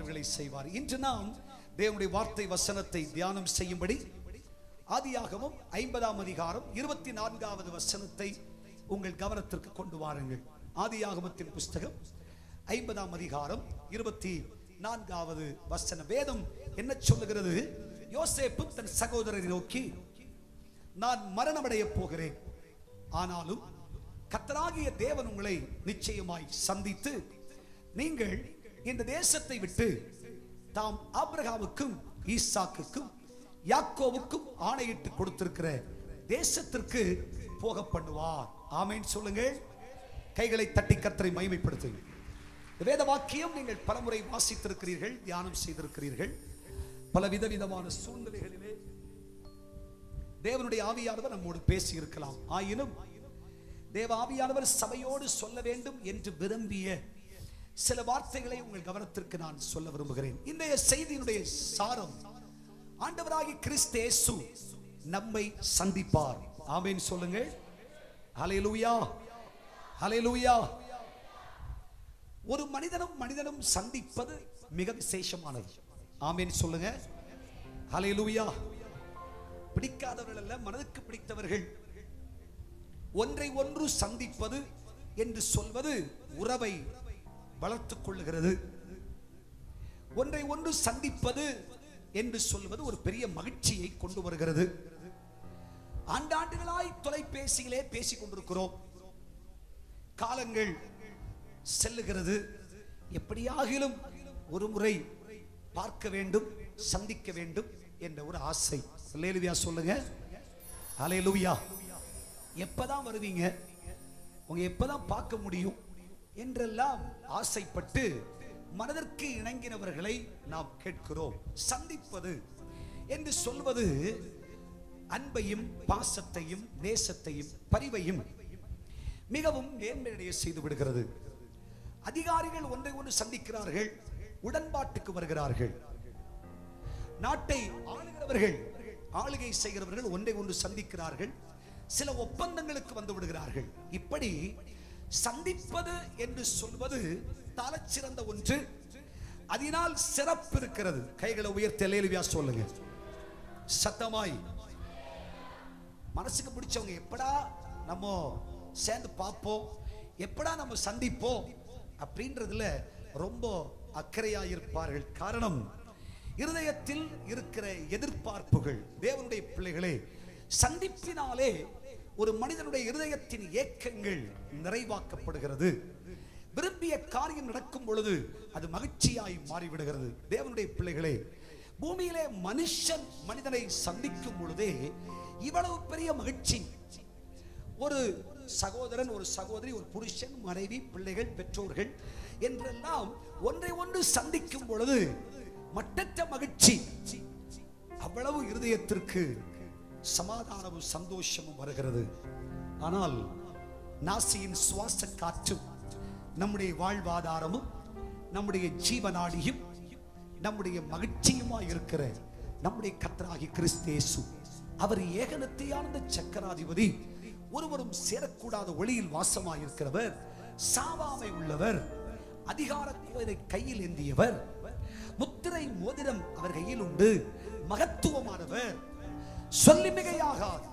மாற்றங்களை செய்வார் இன்று நாம் தேவனுடைய வார்த்தை வசனத்தை தியானம் செய்யும்படி ஆதியாகமும் ஐம்பதாம் அதிகாரம் இருபத்தி நான்காவது வசனத்தை உங்கள் கவனத்திற்கு கொண்டு வாருங்கள் ஆதியாகமத்தின் புஸ்தகம் ஐம்பதாம் அதிகாரம் இருபத்தி நான்காவது வசனம் வேதம் என்ன சொல்லுகிறது யோசேப்பு தன் சகோதரரை நோக்கி நான் மரணமடைய போகிறேன் ஆனாலும் கத்தராகிய தேவன் உங்களை நிச்சயமாய் சந்தித்து நீங்கள் இந்த தேசத்தை விட்டு தாம் ஆபிரகாமுக்கும் ஈசாக்குக்கும் யாக்கோவுக்கும் ஆணையிட்டு கொடுத்திருக்கிற தேசத்திற்கு போக பண்ணுவார் ஆமென் சொல்லுங்கள் கைகளை தட்டி கத்தரை மகிமைப்படுத்துங்கள் இந்த வேத வாக்கியம் நீங்கள் பலமுறை வாசித்திருக்கிறீர்கள் தியானம் செய்திருக்கிறீர்கள் பல விதவிதமான சூழ்நிலைகளிலே தேவனுடைய ஆவியானவர் நம்மோடு பேசி இருக்கலாம் ஆயினும் தேவ ஆவியானவர் சபையோடு சொல்ல வேண்டும் என்று விரும்பிய சில வார்த்தைகளை உங்கள் கவனத்திற்கு நான் சொல்ல விரும்புகிறேன் இன்றைய செய்தியினுடைய சாரம் ஆண்டவராகி கிறிஸ்தேசு நம்மை சந்திப்பார் ஆமென் சொல்லுங்கள் ஹalleluya ஹalleluya ஒரு மனிதனும் மனிதனும் சந்திப்பது மிக விசேஷமானது ஆமென் சொல்லுங்க ஹalleluya பிடிக்காதவர்கள் அல்ல மனதுக்கு பிடித்தவர்கள் ஒன்றை ஒன்று சந்திப்பது என்று சொல்வது உறவை வளர்த்துக் கொள்ளுகிறது ஒன்றை ஒன்று சந்திப்பது என்று சொல்வது ஒரு பெரிய மகிழ்ச்சியை கொண்டு வருகிறது ஆண்டாண்டுகளாய் தொலைபேசியிலே பேசிக் கொண்டிருக்கிறோம் காலங்கள் செல்லுகிறது எப்படியாகிலும் ஒரு முறை பார்க்க வேண்டும் சந்திக்க வேண்டும் என்ற ஒரு ஆசை லேலுவியா சொல்லுங்க அலையலுவியா எப்பதான் வருவீங்க உங்க எப்பதான் பார்க்க முடியும் என்றெல்லாம் ஆசைப்பட்டு மனதிற்கு இணங்கினவர்களை நாம் கேட்கிறோம் சந்திப்பது என்று சொல்வது அன்பையும் பாசத்தையும் நேசத்தையும் பரிவையும் மிகவும் நேர்மையடைய செய்து விடுகிறது அதிகாரிகள் ஒன்றை ஒன்று சந்திக்கிறார்கள் உடன்பாட்டுக்கு வருகிறார்கள் நாட்டை ஆளுகிறவர்கள் ஆளுகை செய்கிறவர்கள் ஒன்றை ஒன்று சந்திக்கிறார்கள் சில ஒப்பந்தங்களுக்கு வந்து விடுகிறார்கள் இப்படி சந்திப்பது என்று சொல்வது தலைச்சிறந்த ஒன்று அதனால் சிறப்பு இருக்கிறது கைகளை உயர்த்த லேலுவியா சொல்லுங்க சத்தமாய் மனசுக்கு பிடிச்சவங்க எப்படா நம்ம சேர்ந்து பார்ப்போம் எப்படா நம்ம சந்திப்போம் அப்படின்றதுல ரொம்ப அக்கறையா இருப்பார்கள் காரணம் இருதயத்தில் இருக்கிற எதிர்பார்ப்புகள் தேவனுடைய பிள்ளைகளே சந்திப்பினாலே ஒரு மனிதனுடைய இருதயத்தின் ஏக்கங்கள் நிறைவாக்கப்படுகிறது விரும்பிய காரியம் நடக்கும் பொழுது அது மகிழ்ச்சியாய் மாறிவிடுகிறது தேவனுடைய பிள்ளைகளே பூமியிலே மனுஷன் மனிதனை சந்திக்கும் பொழுதே இவ்வளவு பெரிய மகிழ்ச்சி ஒரு சகோதரன் ஒரு சகோதரி ஒரு புருஷன் மனைவி பிள்ளைகள் பெற்றோர்கள் என்றெல்லாம் ஒன்றை ஒன்று சந்திக்கும் பொழுது மட்டற்ற மகிழ்ச்சி அவ்வளவு இருதயத்திற்கு சமாதானமும் சந்தோஷமும் வருகிறது ஆனால் நாசியின் சுவாச காற்றும் நம்முடைய வாழ்வாதாரமும் நம்முடைய ஜீவனாடியும் நம்முடைய மகிழ்ச்சியுமாய் இருக்கிற நம்முடைய கத்தராகி கிறிஸ்தேசு அவர் ஏகனத்தையானந்த சக்கராதிபதி ஒருவரும் சேரக்கூடாத ஒளியில் வாசமாயிருக்கிறவர் சாவாமை உள்ளவர் அதிகார கோரை கையில் ஏந்தியவர் முத்திரை மோதிரம் அவர் கையில் உண்டு மகத்துவமானவர் சொல்லி மிகையாகாது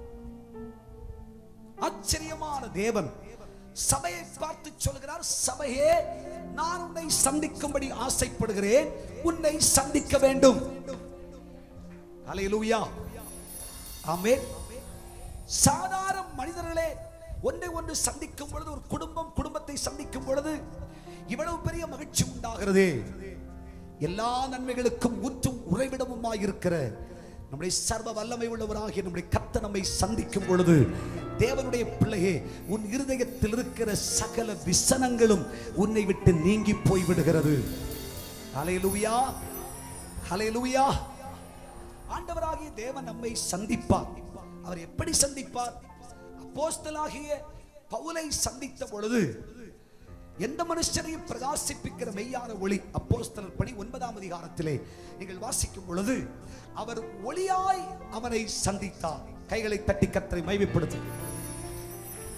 ஆச்சரியமான தேவன் சபையை பார்த்து சொல்கிறார் சபையே நான் உன்னை சந்திக்கும்படி ஆசைப்படுகிறேன் உன்னை சந்திக்க வேண்டும் அலையலூயா ஆமென் சாதாரண மனிதர்களே ஒன்றை ஒன்று சந்திக்கும் பொழுது ஒரு குடும்பம் குடும்பத்தை சந்திக்கும் பொழுது இவ்வளவு பெரிய மகிழ்ச்சி உண்டாகிறது எல்லா நன்மைகளுக்கும் ஊற்றும் உறைவிடமுமாய் இருக்கிற நம்முடைய சர்வ வல்லமை உள்ளவராகிய நம்முடைய கத்த நம்மை சந்திக்கும் பொழுது தேவனுடைய பிள்ளையே உன் இருதயத்தில் இருக்கிற சகல விசனங்களும் உன்னை விட்டு நீங்கி போய் விடுகிறது ஹalleluya ஹalleluya ஆண்டவராகிய தேவன் நம்மை சந்திப்பார் அவர் எப்படி சந்திப்பார் அப்போஸ்தலாகிய பவுலை சந்தித்த பொழுது எந்த மனுஷனையும் பிரகாசிப்பிக்கிற மெய்யான ஒளி அப்போஸ்தலர் பணி ஒன்பதாம் அதிகாரத்திலே நீங்கள் வாசிக்கும் பொழுது அவர் ஒளியாய் அவனை சந்தித்தார் கைகளை தட்டி கத்தரை மைமைப்படுத்து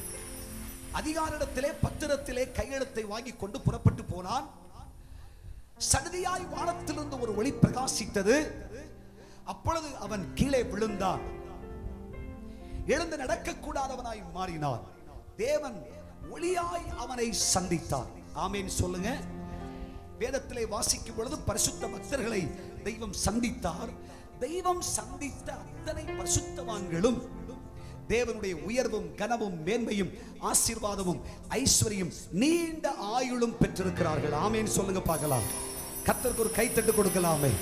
அதிகாரிடத்திலே பத்திரத்திலே கையெழுத்தை வாங்கி கொண்டு புறப்பட்டு போனான் சடுதியாய் வானத்திலிருந்து ஒரு ஒளி பிரகாசித்தது அப்பொழுது அவன் கீழே விழுந்தான் எழுந்து நடக்கக்கூடாதவனாய் மாறினான் தேவன் ஒளியாய் அவனை சந்தித்தார் ஆமேன் சொல்லுங்க வேதத்திலே வாசிக்கும் பொழுது பரிசுத்த பக்தர்களை தெய்வம் சந்தித்தார் தெய்வம் சந்தித்த அத்தனை பரிசுத்தவான்களும் தேவனுடைய உயர்வும் கனமும் மேன்மையும் ஆசீர்வாதமும் ஐஸ்வர்யம் நீண்ட ஆயுளும் பெற்றிருக்கிறார்கள் ஆமேன் சொல்லுங்க பார்க்கலாம் கர்த்தருக்கு ஒரு கைத்தட்டு கொடுக்கலாமே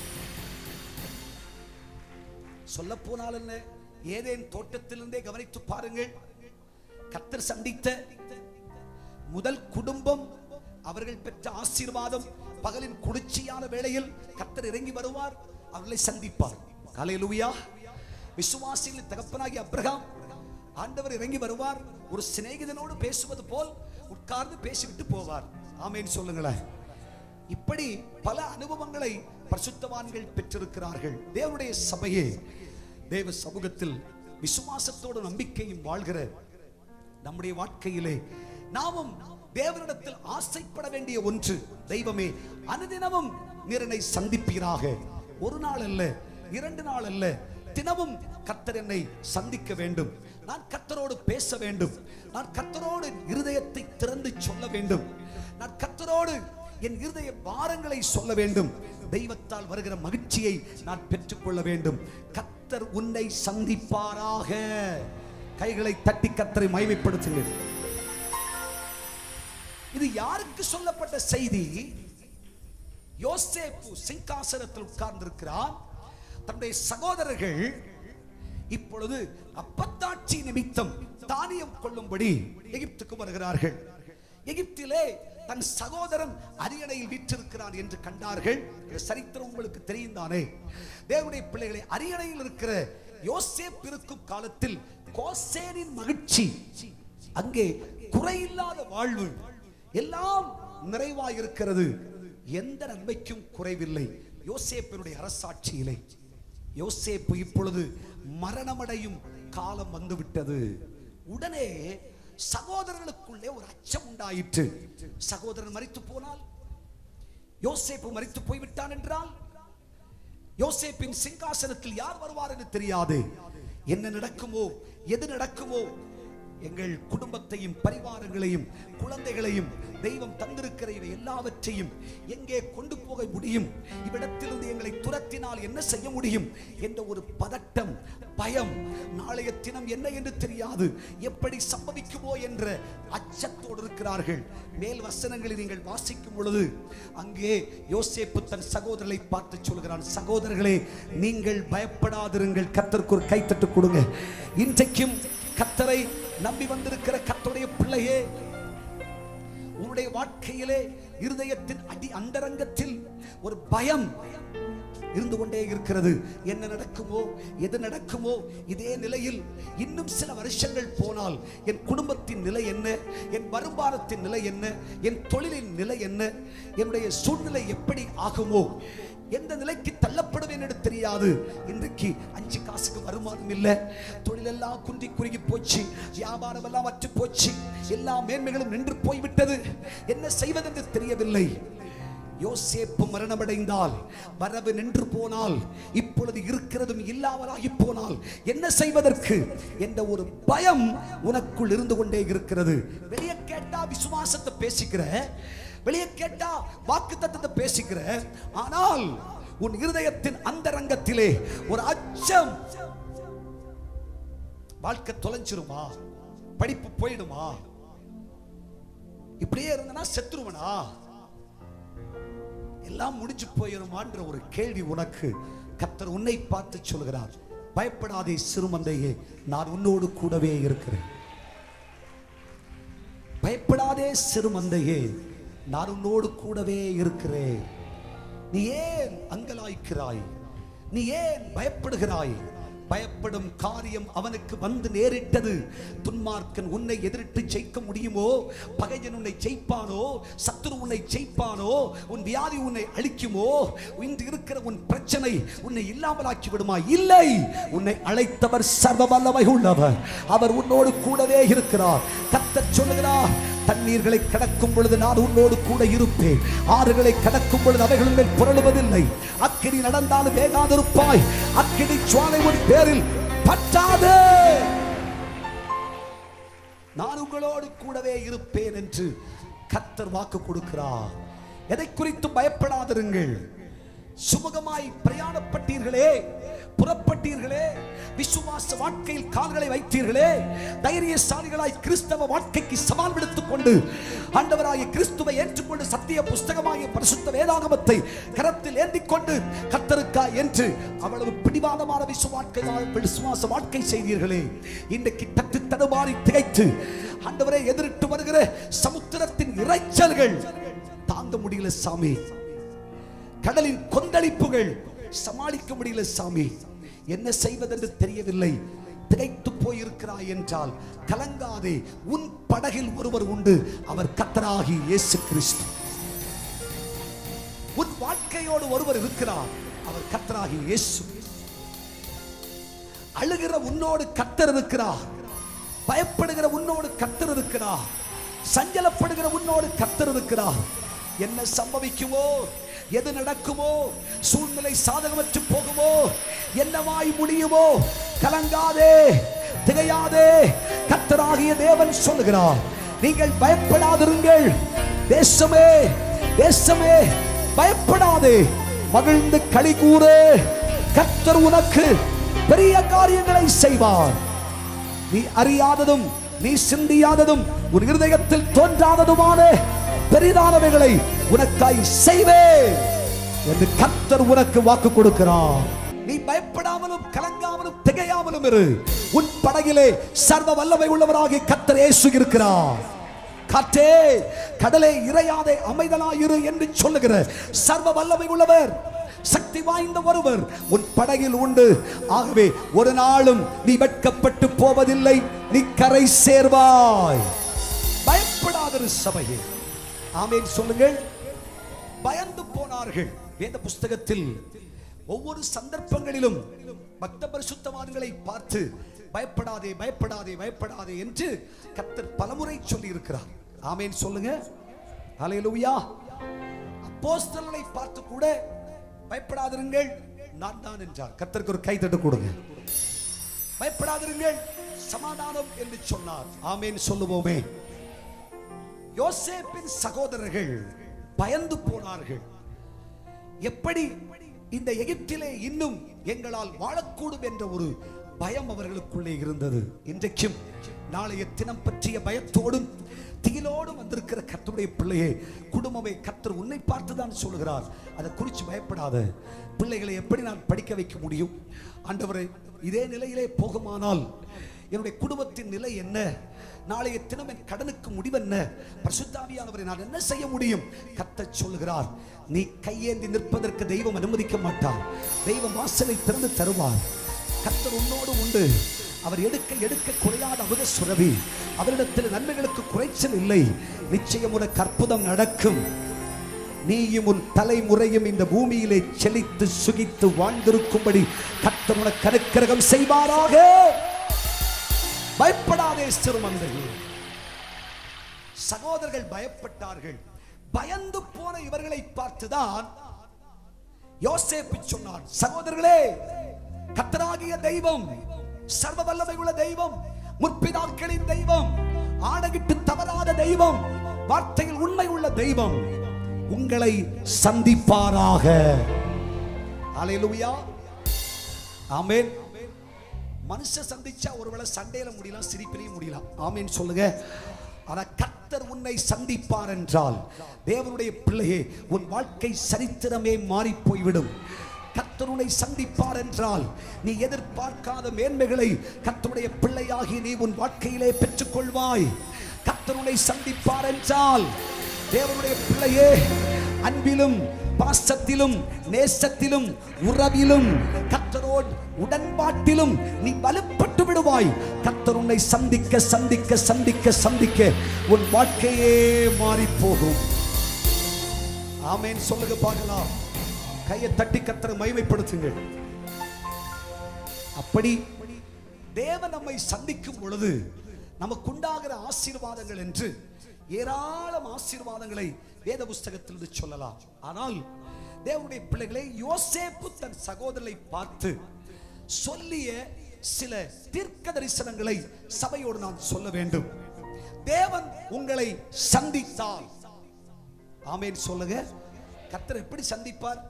சொல்ல போனால் என்ன ஏதேன் தோட்டத்திலிருந்தே கவனித்து பாருங்கள் கர்த்தர் சந்தித்த முதல் குடும்பம் அவர்கள் பெற்ற ஆசீர்வாதம் பகலின் குளிர்ச்சியான வேளையில் கர்த்தர் இறங்கி வருவார் அவர்களை சந்திப்பார் காலையிலுயா விசுவாசிகளின் தகப்பனாகி அப்ரகாம் ஆண்டவர் இறங்கி வருவார் ஒரு சிநேகிதனோடு பேசுவது போல் உட்கார்ந்து பேசிவிட்டு போவார் ஆமேன்னு சொல்லுங்களேன் இப்படி பல அனுபவங்களை பரிசுத்தவான்கள் பெற்றிருக்கிறார்கள் தேவனுடைய சபையே தேவ சமூகத்தில் விசுவாசத்தோடு நம்பிக்கையும் வாழ்கிற நம்முடைய வாழ்க்கையிலே நாமும் தேவனிடத்தில் ஆசைப்பட வேண்டிய ஒன்று தெய்வமே அனுதினமும் நீரனை சந்திப்பீராக ஒரு நாள் அல்ல இரண்டு நாள் அல்ல தினமும் கர்த்தர் என்னை சந்திக்க வேண்டும் நான் கர்த்தரோடு பேச வேண்டும் நான் கர்த்தரோடு இருதயத்தை திறந்து சொல்ல வேண்டும் நான் கர்த்தரோடு என் இருதய பாரங்களை சொல்ல வேண்டும் தெய்வத்தால் வருகிற மகிழ்ச்சியை நான் பெற்றுக்கொள்ள வேண்டும் கர்த்தர் உன்னை சந்திப்பாராக கைகளை தட்டி கர்த்தரை மகிமைப்படுத்துங்கள் இது யாருக்கு சொல்லப்பட்ட செய்தி யோசேப்பு சிங்காசனத்தில் உட்கார்ந்திருக்கிறார் தன்னுடைய சகோதரர்கள் இப்பொழுது அப்பத்தாட்சி நிமித்தம் தானியம் கொள்ளும்படி எகிப்துக்கு வருகிறார்கள் எகிப்திலே தன் சகோதரன் அரியணையில் வீற்றிருக்கிறான் என்று கண்டார்கள் இந்த சரித்திரம் உங்களுக்கு தெரியும் தானே தேவனுடைய பிள்ளைகளை அரியணையில் இருக்கிற யோசேப் இருக்கும் காலத்தில் கோசேனின் மகிழ்ச்சி அங்கே குறையில்லாத வாழ்வு எல்லாம் நிறைவாய் இருக்கிறது எந்த நன்மைக்கும் குறைவில்லை யோசேப்பினுடைய அரசாட்சியிலே யோசேப்பு இப்பொழுது மரணமடையும் காலம் வந்துவிட்டது உடனே சகோதரர்களுக்குள்ளே ஒரு அச்சம் உண்டாயிற்று சகோதரன் மரித்து போனால் யோசேப்பு மரித்து போய்விட்டான் என்றால் யோசேப்பின் சிங்காசனத்தில் யார் வருவார் என்று தெரியாது என்ன நடக்குமோ எது நடக்குமோ எங்கள் குடும்பத்தையும் பரிவாரங்களையும் குழந்தைகளையும் தெய்வம் தந்திருக்கிற இவை எல்லாவற்றையும் எங்கே கொண்டு போக முடியும் இவ்விடத்திலிருந்து எங்களை துரத்தினால் என்ன செய்ய முடியும் என்ற ஒரு பதட்டம் பயம் நாளைய தினம் என்ன என்று தெரியாது எப்படி சம்பவிக்குமோ என்ற அச்சத்தோடு இருக்கிறார்கள் மேல் வசனங்களை நீங்கள் வாசிக்கும் பொழுது அங்கே யோசேப்பு தன் சகோதரரை பார்த்து சொல்கிறான் சகோதரர்களே நீங்கள் பயப்படாதிருங்கள் கத்தருக்கு ஒரு கைத்தட்டு கொடுங்க இன்றைக்கும் கத்தரை நம்பி வந்திருக்கிற கத்தருடைய பிள்ளையே உன்னுடைய வாழ்க்கையிலே இருதயத்தின் அடி அந்தரங்கத்தில் ஒரு பயம் இருந்து கொண்டே இருக்கிறது என்ன நடக்குமோ எது நடக்குமோ இதே நிலையில் இன்னும் சில வருஷங்கள் போனால் என் குடும்பத்தின் நிலை என்ன என் வருமானத்தின் நிலை என்ன என் தொழிலின் நிலை என்ன என்னுடைய சூழ்நிலை எப்படி ஆகுமோ எந்த நிலைக்கு தள்ளப்படுவேன் என்று தெரியாது இன்றைக்கு அஞ்சு காசுக்கு வருமானம் இல்லை தொழிலெல்லாம் குன்றி குறுகி போச்சு வியாபாரம் எல்லாம் வற்று போச்சு எல்லா மேன்மைகளும் நின்று போய்விட்டது என்ன செய்வதென்று தெரியவில்லை யோசேப்பு மரணமடைந்தால் வரவு நின்று போனால் இப்பொழுது இருக்கிறதும் இல்லாமலாகி போனால் என்ன செய்வதற்கு என்ற ஒரு பயம் உனக்குள் இருந்து கொண்டே இருக்கிறது வெளியே கேட்டா விசுவாசத்தை பேசிக்கிற வெளியே கேட்டா வாக்கு தத்தத்தை பேசிக்கிற ஆனால் உன் இருதயத்தின் அந்தரங்கத்திலே ஒரு அச்சம் வாழ்க்கை தொலைஞ்சிருமா படிப்பு போயிடுமா இப்படியே இருந்தனா செத்துருவனா எல்லாம் முடிஞ்சு போயிருமான்ற ஒரு கேள்வி உனக்கு கர்த்தர் உன்னை பார்த்து சொல்கிறார் பயப்படாதே சிறுமந்தையே நான் உன்னோடு கூடவே இருக்கிறேன் பயப்படாதே சிறுமந்தையே நான் உன்னோடு கூடவே இருக்கிறேன் நீ ஏன் அங்கலாய்க்கிறாய் நீ ஏன் பயப்படுகிறாய் பயப்படும் காரியம் அவனுக்கு வந்து நேரிட்டது துன்மார்க்கன் உன்னை எதிரிட்டு ஜெயிக்க முடியுமோ பகையன் உன்னை ஜெயிப்பானோ சத்துரு உன்னை ஜெயிப்பானோ உன் வியாதி உன்னை அழிக்குமோ இன்று இருக்கிற உன் பிரச்சனை உன்னை இல்லாமலாக்கி விடுமா இல்லை உன்னை அழைத்தவர் சர்வ வல்லமை உள்ளவர் அவர் உன்னோடு கூடவே இருக்கிறார் கத்தர் சொல்லுகிறார் தண்ணீர்களை கடக்கும் பொழுது நான் உன்னோடு கூட இருப்பேன் ஆறுகளை கடக்கும் பொழுது அவைகளின் மேல் புரளுவதில்லை அக்கினி நடந்தாலும் வேகாதிருப்பாய் அக்கினி சுவாலை உன் பேரில் பற்றாது நான் உங்களோடு கூடவே இருப்பேன் என்று கர்த்தர் வாக்கு கொடுக்கிறார் எதை குறித்து பயப்படாதிருங்கள் சுமுகமாய் பிரயாணப்பட்டீர்களே புறப்பட்டீர்களே விசுவாச வாழ்க்கையில் கால்களை வைத்தீர்களே தைரியசாலிகளாய் கிறிஸ்தவ வாழ்க்கைக்கு சவால் விடுத்துக் கொண்டு ஆண்டவராகிய கிறிஸ்துவை ஏற்றுக்கொண்டு சத்திய புஸ்தகமாகிய பரிசுத்த வேதாகமத்தை கரத்தில் ஏந்திக் கொண்டு கத்தருக்கா என்று அவ்வளவு பிடிவாதமான விசுவாட்கை விசுவாச வாழ்க்கை செய்தீர்களே இன்றைக்கு தட்டு தடுமாறி திகைத்து ஆண்டவரை எதிரிட்டு வருகிற சமுத்திரத்தின் இரைச்சல்கள் தாங்க முடியல சாமி கடலின் கொந்தளிப்புகள் சமாளிக்க முடியல சாமி என்ன செய்வதென்று தெரியவில்லை திகைத்து போயிருக்கிறாய் என்றால் கலங்காதே உன் படகில் ஒருவர் உண்டு அவர் கத்தராகி இயேசு கிறிஸ்து உன் வாழ்க்கையோடு ஒருவர் இருக்கிறார் அவர் கத்தராகி இயேசு அழுகிற உன்னோடு கத்தர் இருக்கிறார் பயப்படுகிற உன்னோடு கத்தர் இருக்கிறார் சஞ்சலப்படுகிற உன்னோடு கத்தர் இருக்கிறார் என்ன சம்பவிக்குமோ எது நடக்குமோ சூழ்நிலை சாதகமற்று போகுமோ என்னவாய் முடியுமோ கலங்காதே திகையாதே கத்தராகிய தேவன் சொல்லுகிறார் நீங்கள் பயப்படாதிருங்கள் தேசமே தேசமே பயப்படாதே மகிழ்ந்து களி கூறு கத்தர் உனக்கு பெரிய காரியங்களை செய்வார் நீ அறியாததும் நீ சிந்தியாததும் உன் இருதயத்தில் தோன்றாததுமான பெரிதானவைகளை உனக்காய் செய்வேன் என்று கர்த்தர் உனக்கு வாக்கு கொடுக்கிறார் நீ பயப்படாமலும் கலங்காமலும் திகையாமலும் இரு உன் படகிலே சர்வ வல்லமை உள்ளவராகிய கர்த்தர் இயேசு இருக்கிறார் காற்றே கடலே இறையாதே அமைதலாயிரு என்று சொல்லுகிற சர்வ வல்லமை உள்ளவர் சக்தி வாய்ந்த ஒருவர் உன் படகில் உண்டு ஆகவே ஒரு நாளும் நீ வெட்கப்பட்டு போவதில்லை நீ கரை சேர்வாய் பயப்படாதிரு சபையே ஆமென் சொல்லுங்கள் பயந்து போனார்கள் வேத புஸ்தகத்தில் ஒவ்வொரு சந்தர்ப்பங்களிலும் பக்த பரிசுத்தவான்களை பார்த்து பயப்படாதே பயப்படாதே பயப்படாதே என்று கர்த்தர் பலமுறை சொல்லி இருக்கிறார் ஆமென் சொல்லுங்க ஹalleluya அப்போஸ்தலனை பார்த்து கூட பயப்படாதிருங்கள் நான் தான் என்றார் கர்த்தருக்கு ஒரு கைத்தட்டு கொடுங்க பயப்படாதிருங்கள் சமாதானம் என்று சொன்னார் ஆமென் சொல்லுவோமே யோசேப்பின் சகோதரர்கள் பயந்து போனார்கள் எப்படி இந்த எகிப்திலே இன்னும் எங்களால் வாழக்கூடும் என்ற ஒரு பயம் அவர்களுக்குள்ளே இருந்தது இன்றைக்கும் நாளைய தினம் பற்றிய பயத்தோடும் திகிலோடும் வந்திருக்கிற கர்த்தருடைய பிள்ளையே குடும்பமே கர்த்தர் உன்னை பார்த்து தான் சொல்கிறார் அதை குறித்து பயப்படாத பிள்ளைகளை எப்படி நான் படிக்க வைக்க முடியும் ஆண்டவரே இதே நிலையிலே போகுமானால் என்னுடைய குடும்பத்தின் நிலை என்ன நாளைய தினம் என் கடனுக்கு முடிவென்ன பரிசுத்தாவியானவரை நான் என்ன செய்ய முடியும் கர்த்தர் சொல்கிறார் நீ கையேந்தி நிற்பதற்கு தெய்வம் அனுமதிக்க மாட்டார் தெய்வம் வாசலை திறந்து தருவார் கர்த்தர் உன்னோடு உண்டு அவர் எடுக்க எடுக்க குறையாத அமுத சுரவி அவரிடத்தில் நன்மைகளுக்கு குறைச்சல் இல்லை நிச்சயம் உனக்கு அற்புதம் நடக்கும் நீயும் உன் தலைமுறையும் இந்த பூமியிலே செழித்து சுகித்து வாழ்ந்திருக்கும்படி கர்த்தர் உனக்கு அனுக்கிரகம் செய்வாராக பயப்படாதே சிறுமந்தையே சகோதரர்கள் பயப்பட்டார்கள் பயந்து போன இவர்களை பார்த்துதான் யோசேப்பு சொன்னான் சகோதரர்களே கத்தராகிய தெய்வம் சர்வ வல்லமை உள்ள தெய்வம் முற்பிதாக்களின் தெய்வம் ஆணையிட்டு தவறாத தெய்வம் வார்த்தையில் உண்மை உள்ள தெய்வம் உங்களை சந்திப்பாராக அலையலுயா ஆமென் மனுஷ சந்திச்சா ஒருவேளை சண்டையில முடியலாம் சிரிப்பிலையும் முடியலாம் ஆமென் சொல்லுங்க ஆனா கர்த்தர் உன்னை சந்திப்பார் என்றால் தேவனுடைய பிள்ளையே உன் வாழ்க்கை சரித்திரமே மாறி போய்விடும் கர்த்தர் உன்னை சந்திப்பார் என்றால் நீ எதிர்பார்க்காத மேன்மைகளை கர்த்தருடைய பிள்ளையாகி நீ உன் வாழ்க்கையிலே பெற்றுக்கொள்வாய் கர்த்தர் உன்னை சந்திப்பார் என்றால் தேவனுடைய பிள்ளையே அன்பிலும் பாசத்திலும் நேசத்திலும் உறவிலும் கர்த்தரோடு உடன்பாட்டிலும் நீ வலுப்பட்டு விடுவாய் கர்த்தர் உன்னை சந்திக்க சந்திக்க சந்திக்க சந்திக்க உன் வாழ்க்கையே மாறி போகும் ஆமென் சொல்லுங்க பார்க்கலாம் கையை தட்டி கர்த்தரை மகிமைப்படுத்துங்கள் அப்படி தேவன் நம்மை சந்திக்கும் பொழுது நமக்குண்டாகிற ஆசீர்வாதங்கள் என்று ஏராளம் ஆசீர்வாதங்களை வேத புஸ்தகத்திலிருந்து சொல்லலாம் ஆனால் தேவனுடைய பிள்ளைகளை யோசேப்பு தன் சகோதரரை பார்த்து சொல்லிய சில தீர்க்க தரிசனங்களை சபையோடு நான் சொல்ல வேண்டும் தேவன் உங்களை சந்தித்தால் ஆமென் சொல்லுங்க கர்த்தர் எப்படி சந்திப்பார்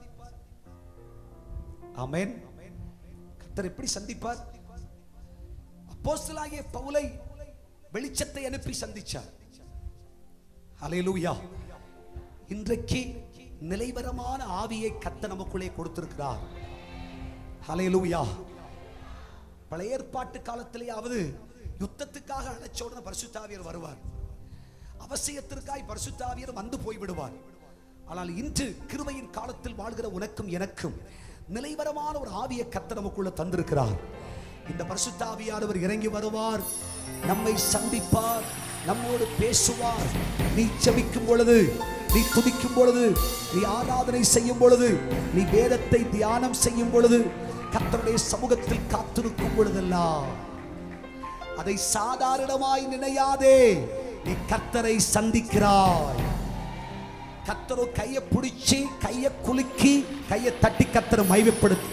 ஆமென் கர்த்தர் எப்படி சந்திப்பார் அப்போஸ்தலனாகிய பவுலை வெளிச்சத்தை அனுப்பி சந்திச்சார் ஹalleluya இன்றைக்கு நிலைவரமான ஆவியை கத்த நமக்குள்ளே கொடுத்திருக்கிறார் ஹalleluya பழைய ஏற்பாட்டு காலத்திலேயாவது யுத்தத்துக்காக அழைச்ச உடனே பரிசுத்தாவியர் வருவார் அவசியத்திற்காய் பரிசுத்தாவியர் வந்து போய் விடுவார் ஆனால் இன்று கிருபையின் காலத்தில் வாழ்கிற உனக்கும் எனக்கும் நிலைவரமான ஒரு ஆவியை கத்த நமக்குள்ள தந்திருக்கிறார் இந்த பரிசுத்தாவியானவர் இறங்கி வருவார் நம்மை சந்திப்பார் நம்மோடு பேசுவார் நீ செபிக்கும் பொழுது நீ துதிக்கும் பொழுது நீ ஆராதனை செய்யும் பொழுது நீ வேதத்தை தியானம் செய்யும் பொழுது கர்த்தருடைய சமூகத்தில் காத்திருக்கும் பொழுதெல்லாம் அதை சாதாரணமாய் நினையாதே நீ கர்த்தரை சந்திக்கிறாய் கர்த்தரோ கையை பிடிச்சி கையை குலுக்கி கையை தட்டி கர்த்தரை மையப்படுத்து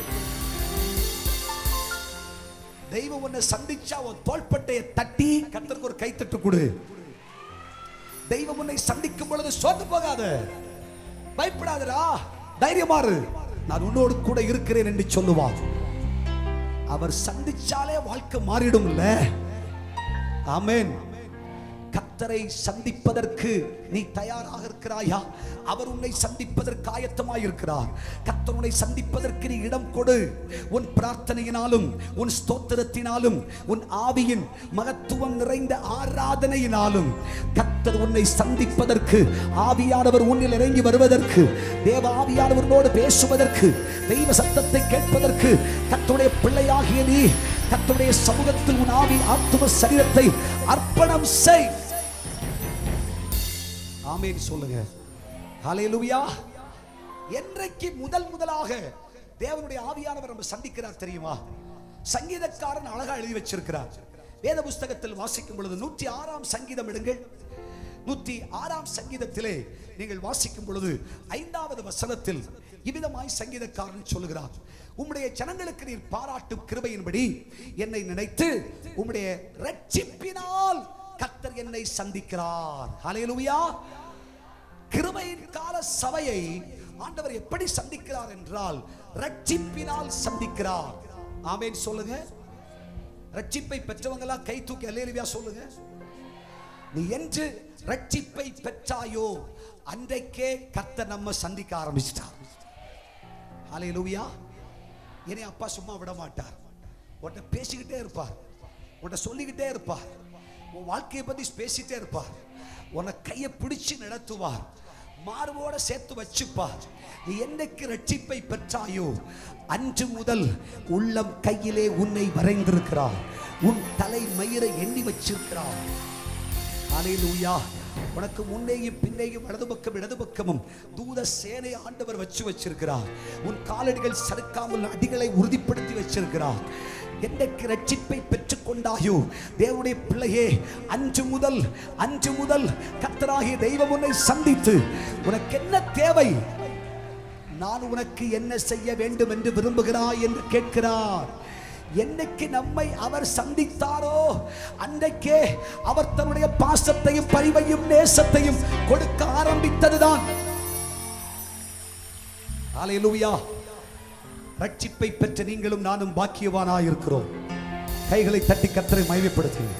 தெய்வம் உன்னை சந்திச்சா உன் தோள்பட்டையை தட்டி கர்த்தருக்கு ஒரு கைத்தட்டு கொடு தெய்வம் உன்னை சந்திக்கும் பொழுது சோர்ந்து போகாத பயப்படாதடா தைரியமாறு நான் உன்னோடு கூட இருக்கிறேன் என்று சொல்லுவார் அவர் சந்திச்சாலே வாழ்க்கை மாறிடும்ல ஆமென் கத்தரை சந்திப்பதற்கு நீ தயாராக இருக்கிறாயா அவர் உன்னை சந்திப்பதற்கு ஆயத்தமாய் இருக்கிறார் கத்தர் உன்னை சந்திப்பதற்கு நீ இடம் கொடு உன் பிரார்த்தனையினாலும் உன் ஸ்தோத்திரத்தினாலும் உன் ஆவியின் மகத்துவம் நிறைந்த ஆராதனையினாலும் கத்தர் உன்னை சந்திப்பதற்கு ஆவியானவர் உன்னில் இறங்கி வருவதற்கு தேவ ஆவியானவரோடு பேசுவதற்கு தெய்வ சத்தத்தை கேட்பதற்கு கத்துடைய பிள்ளையாகிய நீ கத்துடைய சமூகத்தில் உன் ஆவி ஆத்தும சரீரத்தை அர்ப்பணம் செய் ஆமென் சொல்லுங்க ஹalleluya என்றைக்கு முதல் முதலாக தேவனுடைய ஆவியானவர் நம்ம சந்திக்கிறார் தெரியுமா சங்கீதக்காரன் அழகா எழுதி வச்சிருக்கிறார் வேத புஸ்தகத்தில் வாசிக்கும் பொழுது நூற்றி ஆறாம் சங்கீதம் எடுங்கள் நூற்றி ஆறாம் சங்கீதத்திலே நீங்கள் வாசிக்கும் பொழுது ஐந்தாவது வசனத்தில் இவ்விதமாய் சங்கீதக்காரன் சொல்லுகிறார் உம்முடைய ஜனங்களுக்கு நீர் பாராட்டும் கிருபையின்படி என்னை நினைத்து உம்முடைய ரட்சிப்பினால் கர்த்தர் என்னை சந்திக்கிறார் ஹalleluya கிருபையின் கால சபையை ஆண்டவர் எப்படி சந்திக்கிறார் என்றால் ரட்சிப்பினால் சந்திக்கிறார் ஆமென் சொல்லுங்க ரட்சிப்பை பெற்றவங்க எல்லாம் கை தூக்கி அல்லேலுவியா சொல்லுங்க நீ என்று ரட்சிப்பை பெற்றாயோ அன்றைக்கே கர்த்தர் நம்ம சந்திக்க ஆரம்பிச்சிட்டார் ஹalleluya என்னை அப்பா சும்மா விட மாட்டார் உன்கிட்ட பேசிக்கிட்டே இருப்பார் உன்கிட்ட சொல்லிக்கிட்டே இருப்பார் உன் வாழ்க்கையை பத்தி பேசிட்டே இருப்பார் உன்னை கையை பிடிச்சு நடத்துவார் மார்போட சேர்த்து வச்சுப்பார் நீ என்னைக்கு ரட்சிப்பை பெற்றாயோ அன்று முதல் உள்ளம் கையிலே உன்னை வரைந்திருக்கிறார் உன் தலை மயிரை எண்ணி வச்சிருக்கிறார் ஹalleluya உனக்கு முன்னேயும் பின்னேயும் வலது பக்கம் இடது பக்கமும் தூத சேனை ஆண்டவர் வச்சு வச்சிருக்கிறார் உன் காலடிகள் சறுக்காமல் அடிகளை உறுதிப்படுத்தி வச்சிருக்கிறார் என்னைக்கு ரட்சிப்பை பெற்றுக்கொண்டாயோ தேவனுடைய பிள்ளையே அன்று முதல் அன்று முதல் கர்த்தராகிய தெய்வம் உன்னை சந்தித்து உனக்கு என்ன தேவை நான் உனக்கு என்ன செய்ய வேண்டும் என்று விரும்புகிறாய் என்று கேட்கிறார் என்னைக்கு நம்மை அவர் சந்தித்தாரோ அன்றைக்கே அவர் தன்னுடைய பாசத்தையும் பரிவையும் நேசத்தையும் கொடுக்க ஆரம்பித்ததுதான் ஹalleluya ரட்சிப்பை பெற்ற நீங்களும் நானும் பாக்கியவானாய் இருக்கிறோம் கைகளை தட்டி கத்தரை மையப்படுத்துங்கள்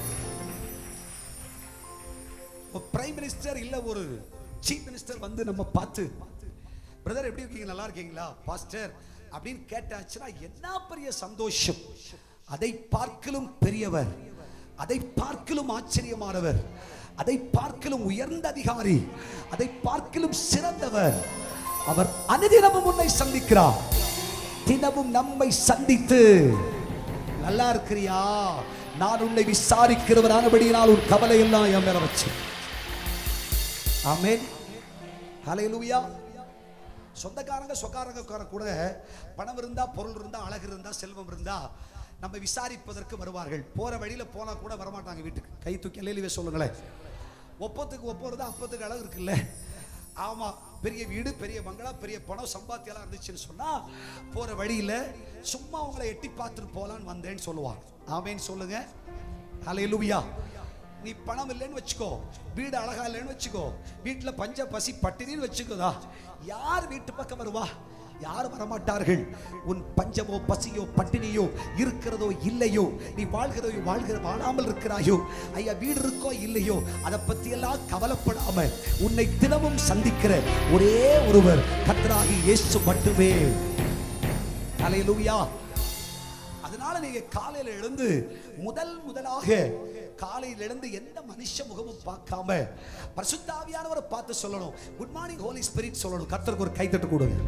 பிரைம் மினிஸ்டர் இல்ல ஒரு சீஃப் மினிஸ்டர் வந்து நம்ம பார்த்து பிரதர் எப்படி இருக்கீங்க நல்லா இருக்கீங்களா பாஸ்டர் அப்படின்னு கேட்டாச்சுன்னா என்ன பெரிய சந்தோஷம் அதை பார்க்கலும் பெரியவர் அதை பார்க்கலும் ஆச்சரியமானவர் அதை பார்க்கலும் உயர்ந்த அதிகாரி அதை பார்க்கலும் சிறந்தவர் அவர் அனுதினமும் உன்னை சந்திக்கிறார் தினமும் நம்மை சந்தித்து நல்லா இருக்கிறியா நான் உன்னை விசாரிக்கிறவர் ஆனபடியினால் உன் கவலை எல்லாம் என் மேல வச்சு ஆமென் ஹalleluya சொந்தக்காரங்க சொக்காரங்க கூட பணம் இருந்தா பொருள் இருந்தா அழகு இருந்தா செல்வம் இருந்தா நம்ம விசாரிப்பதற்கு வருவார்கள் போற வழியில போனா கூட வரமாட்டாங்க வீட்டுக்கு கை தூக்கி அல்லேலுவே சொல்லுங்களேன் ஒப்பத்துக்கு ஒப்பது அப்பத்துக்கு அழகு இருக்குல்ல ஆமா பெரிய வீடு பெரிய பங்களா பெரிய பணம் சம்பாத்தியெல்லாம் இருந்துச்சுன்னு சொன்னா போற வழியில சும்மா உங்களை எட்டி பார்த்துட்டு போலான்னு வந்தேன்னு சொல்லுவாங்க ஆமேன்னு சொல்லுங்க ஹalleluya நீ பணம் இல்லைன்னு வச்சுக்கோ வீடு அழகா இல்லைன்னு வச்சுக்கோ வீட்டுல பஞ்ச பசி பட்டினின்னு வச்சுக்கோதா யார் வீட்டு பக்கம் வருவா யாரும் வரமாட்டார்கள் உன் பஞ்சமோ பசியோ பட்டினியோ இருக்கிறதோ இல்லையோ நீ வாழ்கிறதோ வாழ்கிற வாழாமல் இருக்கிறாயோ ஐயா வீடு இருக்கோ இல்லையோ அதை பத்தி எல்லாம் கவலைப்படாம உன்னை தினமும் சந்திக்கிற ஒரே ஒருவர் கத்தராகி இயேசு மட்டுமே ஹalleluya அதனால நீங்க காலையில எழுந்து முதல் முதலாக காலையில எழுந்து எந்த மனுஷ முகமும் பார்க்காம பரிசுத்தாவியானவரை பார்த்து சொல்லணும் குட் மார்னிங் ஹோலி ஸ்பிரிட் சொல்லணும் கர்த்தருக்கு ஒரு கைத்தட்டு கொடுங்க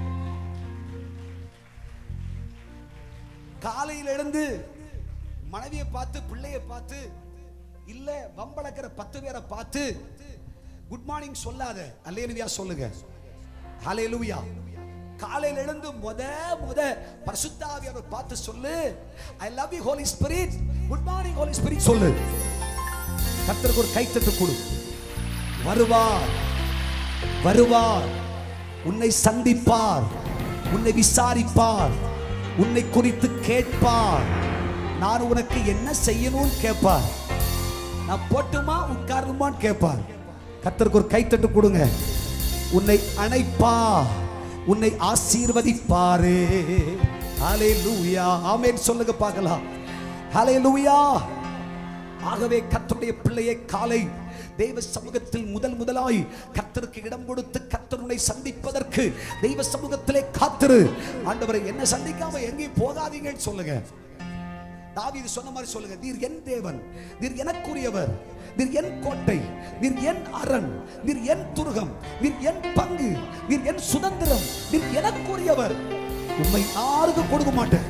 காலையில எழுந்து மனைவியை பார்த்து பிள்ளையை பார்த்து இல்ல வம்பளக்கிற பத்து பேரை பார்த்து குட் மார்னிங் சொல்லாத அல்லேலுவியா சொல்லுங்க ஹalleluya காலையில எழுந்து முத முத பரிசுத்தாவியானவர் பார்த்து சொல்லு I love you holy spirit good morning holy spirit சொல்லு கர்த்தருக்கு ஒரு கைத்தட்டு கொடு வருவார் வருவார் உன்னை சந்திப்பார் உன்னை விசாரிப்பார் உன்னை குறித்து கேட்பார் நான் உனக்கு என்ன செய்யணும்னு கேட்பார் நான் போட்டுமா உட்காரணுமான்னு கேட்பார் கர்த்தருக்கு ஒரு கைத்தட்டு கொடுங்க உன்னை அணைப்பா உன்னை ஆசீர்வதிப்பாரே ஹalleluya ஆமென் சொல்லுங்க பார்க்கலாம் ஹalleluya ஆகவே கர்த்தருடைய பிள்ளையை காலை தெய்வ சமூகத்தில் முதல் முதலாய் கர்த்தருக்கு இடம் கொடுத்து கர்த்தருனை சந்திப்பதற்கு தெய்வ சமூகத்திலே காத்திரு ஆண்டவரை என்ன சந்திக்காம எங்கேயும் போகாதீங்கன்னு சொல்லுங்க தாவீது சொன்ன மாதிரி சொல்லுங்க நீர் என் தேவன் நீர் எனக்குரியவர் நீர் என் கோட்டை நீர் என் அரண் நீர் என் துருகம் நீர் என் பங்கு நீர் என் சுதந்திரம் நீர் எனக்குரியவர் உண்மை யாருக்கும் கொடுக்க மாட்டேன்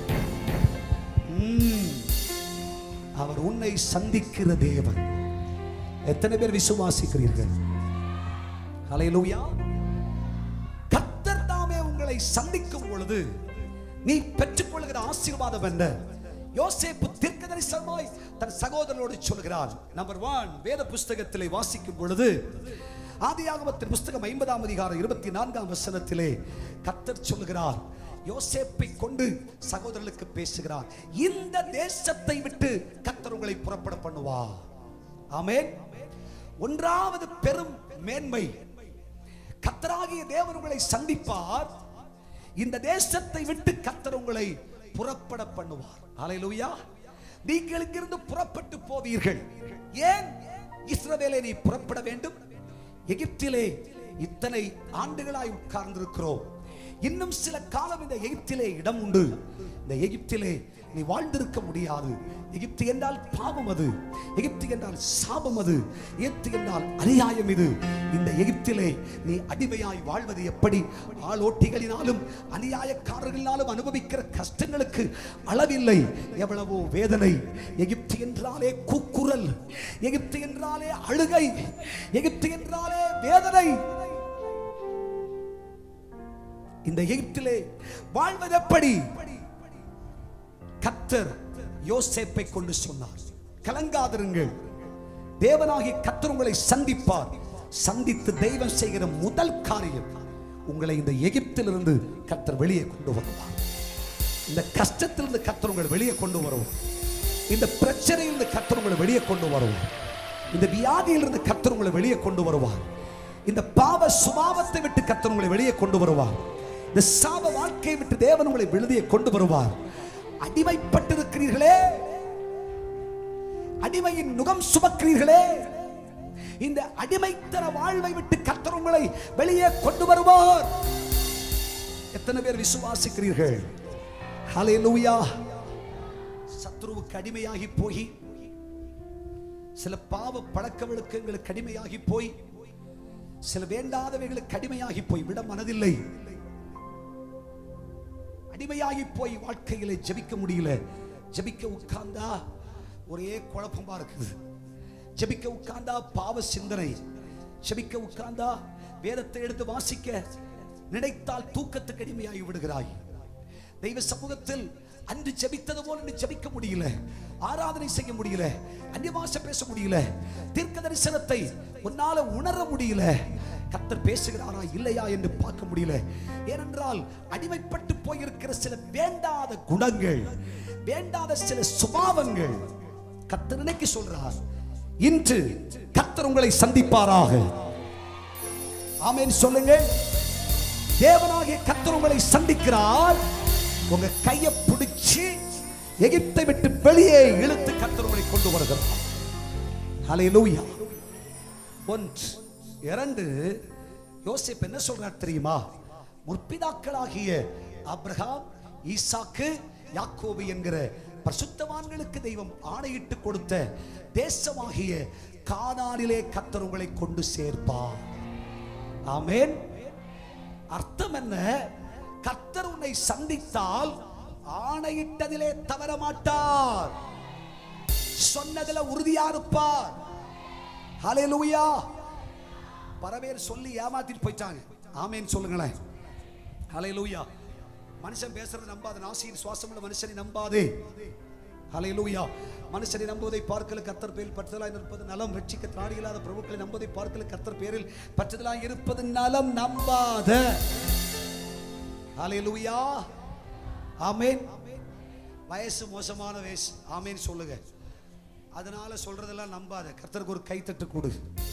ம். அவர் உன்னை சந்திக்கிற தேவன் எத்தனை பேர் விசுவாசிக்கிறீர்கள் ஹalleluya கர்த்தர் தாமே உங்களை சந்திக்கும் பொழுது நீ பெற்றுக்கொள்கிற ஆசீர்வாதம் என்ன யோசேப்பு தீர்க்கதரிசனமாய் தன் சகோதரனோடு சொல்கிறார் நம்பர் ஒன் வேத புஸ்தகத்திலே வாசிக்கும் பொழுது ஆதியாகமத்தின் புஸ்தகம் ஐம்பதாம் அதிகாரம் இருபத்தி நான்காம் வசனத்திலே கர்த்தர் சொல்கிறார் யோசேப்பை கொண்டு சகோதரர்களுக்கு பேசுகிறார் இந்த தேசத்தை விட்டு கர்த்தர் உங்களை புறப்பட பண்ணுவா ஆமென் ஒன்றாவது பெரும் மேன்மை கத்தராகிய தேவன் உங்களை சந்திப்பார் இந்த தேசத்தை விட்டு கத்தர் உங்களை புறப்பட பண்ணுவார் ஹalleluya நீங்கள் இங்கிருந்து புறப்பட்டு போவீர்கள் ஏன் இஸ்ரவேலை நீ புறப்பட வேண்டும் எகிப்திலே இத்தனை ஆண்டுகளாய் உட்கார்ந்திருக்கிறோம் இன்னும் சில காலம் இந்த எகிப்திலே இடம் உண்டு இந்த எகிப்திலே நீ வாழ்ந்திருக்க முடியாது எகிப்து என்றால் பாவம் அது எகிப்து என்றால் சாபம் அது எகிப்து என்றால் அநியாயம் இது இந்த எகிப்திலே நீ அடிமையாய் வாழ்வது எப்படி ஆளோட்டிகளினாலும் அநியாயக்காரர்களினாலும் அனுபவிக்கிற கஷ்டங்களுக்கு அளவில்லை எவ்வளவோ வேதனை எகிப்து என்றாலே கூக்குரல் எகிப்து என்றாலே அழுகை எகிப்து என்றாலே வேதனை இந்த எகிப்திலே வாழ்வது எப்படி கத்தர் யோசேப்பை கொண்டு சொன்னார் கலங்காதிருங்கள் தேவனாகிய கத்தர் உங்களை சந்திப்பார் சந்தித்து தெய்வம் செய்கிற முதல் காரியம் உங்களை இந்த எகிப்திலிருந்து கத்தர் வெளியே கொண்டு வருவார் இந்த கஷ்டத்திலிருந்து கத்தர் உங்களை வெளியே கொண்டு வருவார் இந்த பிரச்சனையிலிருந்து கத்தர் உங்களை வெளியே கொண்டு வருவார் இந்த வியாதியிலிருந்து கத்தர் உங்களை வெளியே கொண்டு வருவார் இந்த பாவ சுபாவத்தை விட்டு கத்தர் உங்களை வெளியே கொண்டு வருவார் இந்த சாப வாழ்க்கையை விட்டு தேவன் உங்களை வெளியே கொண்டு வருவார் அடிமைப்பட்டிருக்கிறீர்களே அடிமையின் நுகம் சுமக்கிறீர்களே இந்த அடிமைத்தன வாழ்வை விட்டு கர்த்தர் உங்களை வெளியே கொண்டு வருவார் எத்தனை பேர் விசுவாசிக்கிறீர்கள் ஹalleluya சத்ருவுக்கு அடிமையாகி போய் சில பாவ பழக்க வழக்கங்களுக்கு அடிமையாகி போய் சில வேண்டாதவைகளுக்கு அடிமையாகி போய் விட மனதில்லை அடிமையாகி போய் வாழ்க்கையில ஜெபிக்க முடியல ஜெபிக்க உட்கார்ந்தா ஒரே குழப்பமா இருக்குது ஜெபிக்க உட்கார்ந்தா பாவ சிந்தனை ஜெபிக்க உட்கார்ந்தா வேதத்தை எடுத்து வாசிக்க நினைத்தால் தூக்கத்துக்கு அடிமையாகி விடுகிறாய் தெய்வ சமூகத்தில் அன்று ஜெபித்தது போல இன்று ஜெபிக்க முடியல ஆராதனை செய்ய முடியல அந்நிய பேச முடியல தீர்க்க தரிசனத்தை உன்னால உணர முடியல கத்தர் பேசுகிறாரா இல்லையா என்று பார்க்க முடியல ஏனென்றால் அடிமைப்பட்டு போயிருக்கிற சில வேண்டாத குணங்கள் வேண்டாத சில சுபாவங்கள் கத்தர் நினைக்க சொல்றார் இன்று கத்தர் உங்களை சந்திப்பாராக ஆமென் சொல்லுங்க தேவனாகிய கத்தர் உங்களை சந்திக்கிறார் உங்க கையை பிடிச்சு எகிப்தை விட்டு வெளியே இழுத்து கத்தர் உங்களை கொண்டு வருகிறார் ஹalleluya ஒன்று இரண்டு யோசேப் என்ன சொல்றார் தெரியுமா முற்பிதாக்களாகிய ஆபிரகாம் ஈசாக்கு யாக்கோபு என்கிற பரிசுத்தவான்களுக்கு தெய்வம் ஆணையிட்டு கொடுத்த தேசமாகிய கானானிலே கத்தர் உங்களை கொண்டு சேர்ப்பார் ஆமென் அர்த்தம் என்ன கர்த்தர் உன்னை சந்தித்தால் ஆணையிட்டதிலே தவற மாட்டார் சொன்னதுல உறுதியா இருப்பார் ஹalleluya பல பேர் சொல்லி ஏமாத்திட்டு போயிட்டாங்க ஆமென் சொல்லுங்களேன் ஹalleluya மனுஷன் பேசுறதை நம்பாத நாசியின் சுவாசமுள்ள மனுஷனை நம்பாதே ஹalleluya மனுஷனை நம்புவதை பார்க்கல கத்தர் பேரில் பற்றுதலாய் இருப்பது நலம் ரட்சிக்க திராணி இல்லாத பிரபுக்களை நம்புவதை பார்க்கல கத்தர் பேரில் பற்றுதலாய் இருப்பது நலம் நம்பாத ஹalleluya ஆமென் வயசு மோசமான வயசு ஆமென் சொல்லுங்க அதனால சொல்றதெல்லாம் நம்பாத கர்த்தருக்கு ஒரு கைத்தட்டு கொடு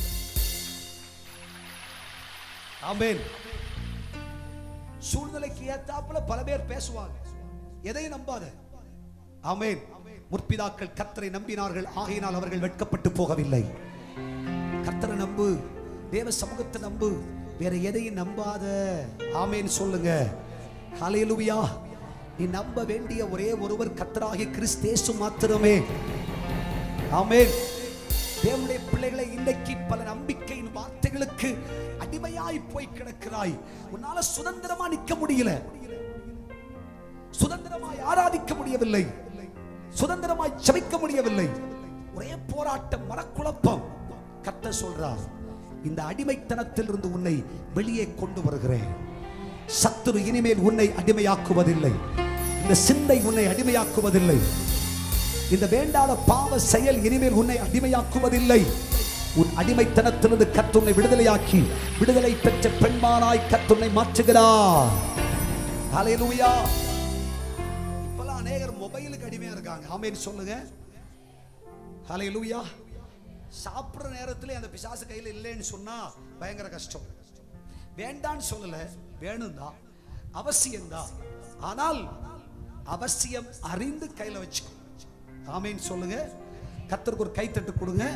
ஆமென் சூழ்நிலைக்கு ஏத்தாப்புல பல பேர் பேசுவாங்க எதையும் நம்பாத ஆமென் முற்பிதாக்கள் கர்த்தரை நம்பினார்கள் ஆகையினால் அவர்கள் வெட்கப்பட்டு போகவில்லை கர்த்தரை நம்பு தேவ சமூகத்தை நம்பு வேற எதையும் நம்பாத ஆமென் சொல்லுங்க ஹalleluya நீ நம்ப வேண்டிய ஒரே ஒருவர் கர்த்தராகிய கிறிஸ்தேசு மாத்திரமே ஆமென் தேவனுடைய பிள்ளைகளை இன்னைக்கு பல நம்பிக்கையின் வார்த்தைகளுக்கு அடிமையாய் போய் கிடக்கிறாய் உன்னால சுதந்திரமா நிக்க முடியல சுதந்திரமாய் ஆராதிக்க முடியவில்லை சுதந்திரமாய் ஜெபிக்க முடியவில்லை ஒரே போராட்டம் மனக்குழப்பம் கத்த சொல்றார் இந்த அடிமைத்தனத்தில் இருந்து உன்னை வெளியே கொண்டு வருகிறேன் சத்துரு இனிமேல் உன்னை அடிமையாக்குவதில்லை இந்த சிந்தை உன்னை அடிமையாக்குவதில்லை இந்த வேண்டாத பாவ செயல் இனிமேல் உன்னை அடிமையாக்குவதில்லை உன் அடிமைத்தனத்திலிருந்து கத்துன்னை விடுதலையாக்கி விடுதலை பெற்ற பெண்மானாய் கத்துன்னை மாற்றுகிறார் ஹalleluya இப்பெல்லாம் அநேகர் மொபைலுக்கு அடிமையா இருக்காங்க ஆமென் சொல்லுங்க ஹalleluya சாப்பிடுற நேரத்துல அந்த பிசாசு கையில இல்லைன்னு சொன்னா பயங்கர கஷ்டம் வேண்டான்னு சொல்லல வேணும் தான் அவசியம் தான் ஆனால் அவசியம் அறிந்து கையில வச்சுக்கோ ஆமென் சொல்லுங்க கத்தருக்கு ஒரு கைத்தட்டு கொடுங்க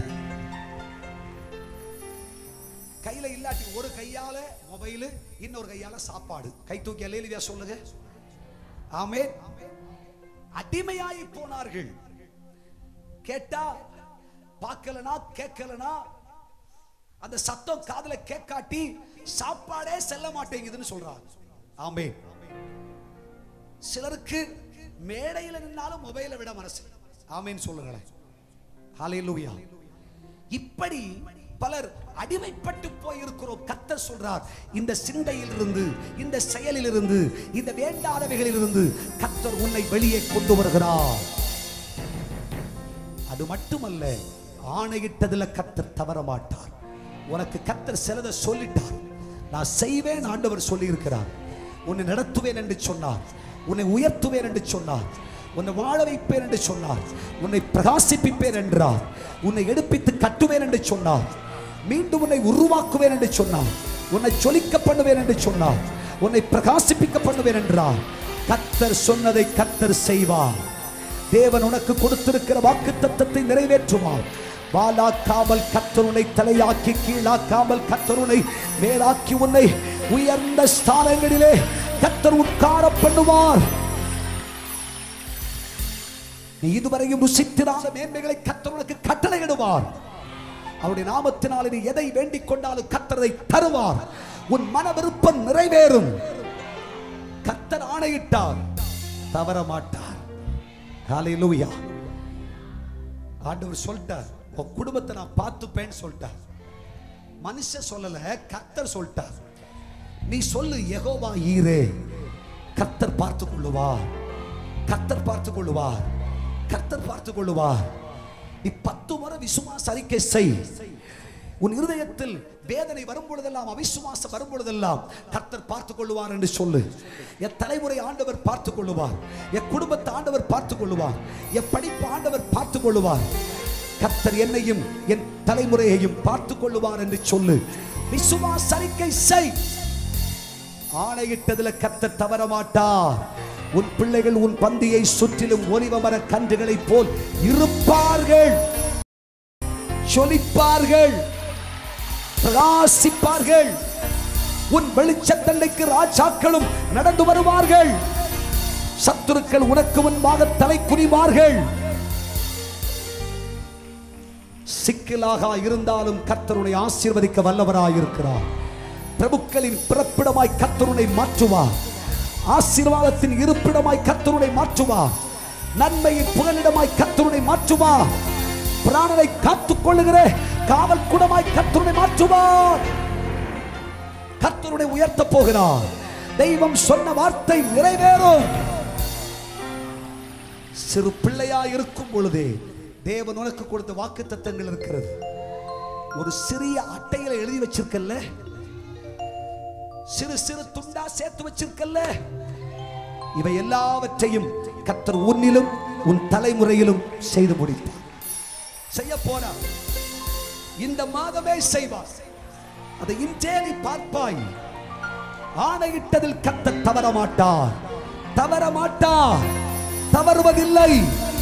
கையில இல்லாட்டி ஒரு கையால மொபைல் இன்னொரு கையால சாப்பாடு கை தூக்கி அல்லேலுவியா சொல்லுங்க ஆமென் அடிமையாய் போனார்கள் கேட்டா பார்க்கலனா கேட்கலனா அந்த சத்தம் காதுல கேட்காட்டி சாப்பாடே செல்ல மாட்டேங்குதுன்னு சொல்றாங்க ஆமென் சிலருக்கு மேடையில நின்னாலும் மொபைலை விட மனசு ஆமென் சொல்லுங்களேன் ஹalleluya இப்படி பலர் அடிமைப்பட்டு போயிருக்கிறோம் கத்தர் சொல்றார் இந்த சிந்தையில் இருந்து இந்த செயலில் இருந்து இந்த வேண்டாதவைகளில் இருந்து கத்தர் உன்னை வெளியே கொண்டு வருகிறார் அது மட்டுமல்ல ஆணையிட்டதுல கத்தர் தவற மாட்டார் உனக்கு கத்தர் சிலதை சொல்லிட்டார் நான் செய்வேன் ஆண்டவர் சொல்லி இருக்கிறார் உன்னை நடத்துவேன் என்று சொன்னார் உன்னை உயர்த்துவேன் என்று சொன்னார் உன்னை வாழ வைப்பேன் என்று சொன்னார் உன்னை பிரகாசிப்பிப்பேன் என்றார் உன்னை எடுப்பித்து கட்டுவேன் என்று சொன்னார் மீண்டும் உன்னை உருவாக்குவேன் என்று சொன்னார் உன்னை ஜொலிக்க பண்ணுவேன் என்று சொன்னார் உன்னை பிரகாசிப்பிக்க பண்ணுவேன் என்றார் கத்தர் சொன்னதை கத்தர் செய்வார் தேவன் உனக்கு கொடுத்திருக்கிற வாக்கு தத்தத்தை நிறைவேற்றுவார் வாலாக்காமல் கத்தருனை தலையாக்கி கீழாக்காமல் கத்தருனை மேலாக்கி உன்னை உயர்ந்த ஸ்தானங்களிலே கத்தர் உட்கார பண்ணுவார் நீ இதுவரையும் ருசித்திராத மேன்மைகளை கத்தர் உனக்கு கட்டளையிடுவார் அவருடைய நாமத்தினால் நீ எதை வேண்டிக் கொண்டாலும் கத்தரை தருவார் உன் மன விருப்பம் நிறைவேறும் கத்தர் ஆணையிட்டார் தவற மாட்டார் ஹalleluya ஆண்டவர் சொல்லிட்டார் உன் குடும்பத்தை நான் பார்த்துப்பேன்னு சொல்லிட்டார் மனுஷன் சொல்லல கர்த்தர் சொல்லிட்டார் நீ சொல்லு யெகோவா ஈரே கர்த்தர் பார்த்துக் கொள்ளுவார் கர்த்தர் பார்த்துக் கொள்ளுவார் கர்த்தர் பார்த்துக் கொள்ளுவார் நீ பத்து முறை விசுவாச அறிக்கை செய் உன் இருதயத்தில் வேதனை வரும் பொழுதெல்லாம் அவிசுவாசம் வரும் பொழுதெல்லாம் கர்த்தர் பார்த்துக் கொள்ளுவார் என்று சொல்லு என் தலைமுறை ஆண்டவர் பார்த்துக் கொள்ளுவார் என் குடும்பத்தை ஆண்டவர் பார்த்துக் கொள்ளுவார் என் படிப்பு ஆண்டவர் பார்த்துக் கொள்ளுவார் கர்த்தர் என்னையும் என் தலைமுறையையும் பார்த்துக் கொள்ளுவார் என்று சொல்லு விசுவாச அறிக்கை செய் ஆணையிட்டதுல கத்த தவற மாட்டார் உன் பிள்ளைகள் உன் பந்தியை சுற்றிலும் ஒலிவ மர கன்றுகளைப் போல் இருப்பார்கள் சொலிப்பார்கள் பிரகாசிப்பார்கள் உன் வெளிச்சத்தண்டைக்கு ராஜாக்களும் நடந்து வருவார்கள் சத்துருக்கள் உனக்கு முன்பாக தலை குனிவார்கள் சிக்கலாக இருந்தாலும் கர்த்தருடைய ஆசீர்வதிக்க வல்லவராய் இருக்கிறார் பிரபுக்களின் பிறப்பிடமாய் கர்த்தருனை மாற்றுவார் ஆசீர்வாதத்தின் இருப்பிடமாய் கர்த்தருனை மாற்றுவார் நன்மையின் புகலிடமாய் கர்த்தருனை மாற்றுவார் பிராணனை காத்துக் கொள்ளுகிற காவல் குடமாய் கர்த்தருனை மாற்றுவார் கர்த்தருனை உயர்த்த போகிறார் தெய்வம் சொன்ன வார்த்தை நிறைவேறும் சிறு பிள்ளையா இருக்கும் பொழுதே தேவன் உனக்கு கொடுத்த வாக்கு தத்தங்கள் இருக்கிறது ஒரு சிறிய அட்டையில எழுதி வச்சிருக்கல்ல சிறு சிறு துண்டா சேர்த்து வச்சிருக்கல்ல இவை எல்லாவற்றையும் கத்தர் உன்னிலும் உன் தலைமுறையிலும் செய்து முடித்தார் செய்ய போறார் இந்த மாதமே செய்வார் அதை இன்றே நீ பார்ப்பாய் ஆணையிட்டதில் கத்த தவற மாட்டார் தவற மாட்டார் தவறுவதில்லை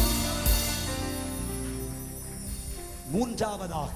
மூன்றாவதாக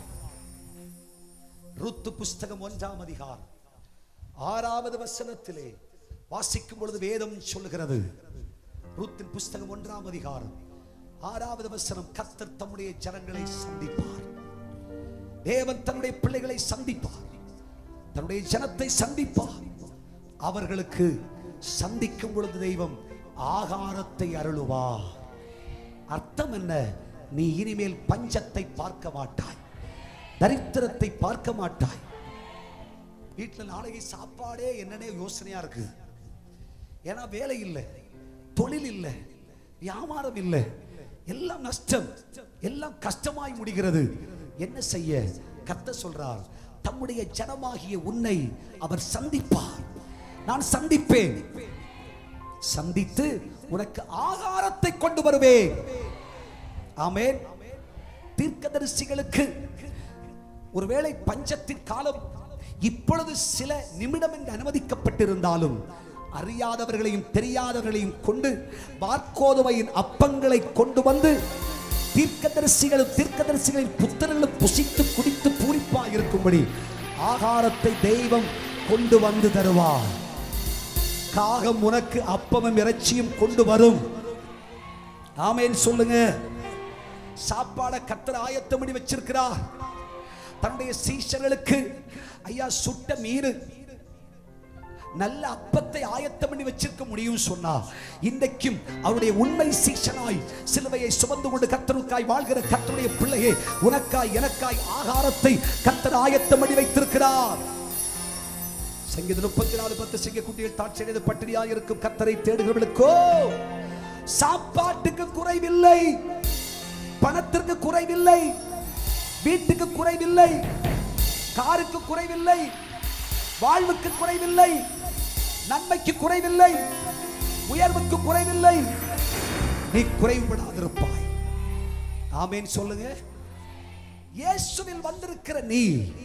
ருத்து புஸ்தகம் ஒன்றாம் அதிகாரம் ஆறாவது வசனத்திலே வாசிக்கும் பொழுது வேதம் சொல்லுகிறது ருத்தின் புஸ்தகம் ஒன்றாம் அதிகாரம் ஆறாவது வசனம் கர்த்தர் தம்முடைய ஜனங்களை சந்திப்பார் தேவன் தன்னுடைய பிள்ளைகளை சந்திப்பார் தன்னுடைய ஜனத்தை சந்திப்பார் அவர்களுக்கு சந்திக்கும் பொழுது தெய்வம் ஆகாரத்தை அருளுவார் அர்த்தம் என்ன நீ இனிமேல் பஞ்சத்தை பார்க்க மாட்டாய் தரித்திரத்தை பார்க்க மாட்டாய் வீட்டுல நாளைக்கு சாப்பாடே என்னன்னே யோசனையா இருக்கு ஏன்னா வேலை இல்லை தொழில் இல்லை வியாபாரம் இல்லை எல்லாம் நஷ்டம் எல்லாம் கஷ்டமாய் முடிகிறது என்ன செய்ய கத்த சொல்றார் தம்முடைய ஜனமாகிய உன்னை அவர் சந்திப்பார் நான் சந்திப்பேன் சந்தித்து உனக்கு ஆகாரத்தை கொண்டு வருவேன் ஆமென் தீர்க்கதரிசிகளுக்கு ஒருவேளை பஞ்சத்தின் காலம் இப்பொழுது சில நிமிடம் என்று அனுமதிக்கப்பட்டிருந்தாலும் அறியாதவர்களையும் தெரியாதவர்களையும் கொண்டு வார்க்கோதுமையின் அப்பங்களை கொண்டு வந்து தீர்க்கதரிசிகளும் தீர்க்கதரிசிகளின் புத்தர்களும் புசித்து குடித்து பூரிப்பா இருக்கும்படி ஆகாரத்தை தெய்வம் கொண்டு வந்து தருவார் காகம் உனக்கு அப்பமும் இறைச்சியும் கொண்டு வரும் ஆமேன் சொல்லுங்க சாப்பாட கத்தர் ஆயத்தம் பண்ணி வச்சிருக்கிறார் தன்னுடைய சீஷர்களுக்கு ஐயா சுட்ட மீன் நல்ல அப்பத்தை ஆயத்தம் பண்ணி வச்சிருக்க முடியும் சொன்னா இன்றைக்கும் அவருடைய உண்மை சீஷனாய் சிலுவையை சுமந்து கொண்டு கத்தருக்காய் வாழ்கிற கத்தருடைய பிள்ளையே உனக்காய் எனக்காய் ஆகாரத்தை கத்தர் ஆயத்தம் பண்ணி வைத்திருக்கிறார் சங்கீத முப்பத்தி நாலு பத்து சிங்க குட்டிகள் தாட்சியது பட்டினியாக இருக்கும் கத்தரை தேடுகிறவர்களுக்கோ சாப்பாட்டுக்கு குறைவில்லை பணத்திற்கு குறைவில்லை வீட்டுக்கு குறைவில்லை காருக்கு குறைவில்லை வாழ்வுக்கு குறைவில்லை நன்மைக்கு குறைவில்லை உயர்வுக்கு குறைவில்லை நீ குறைவுபடாதிருப்பாய் ஆமேன் சொல்லுங்க இயேசுவில் வந்திருக்கிற நீ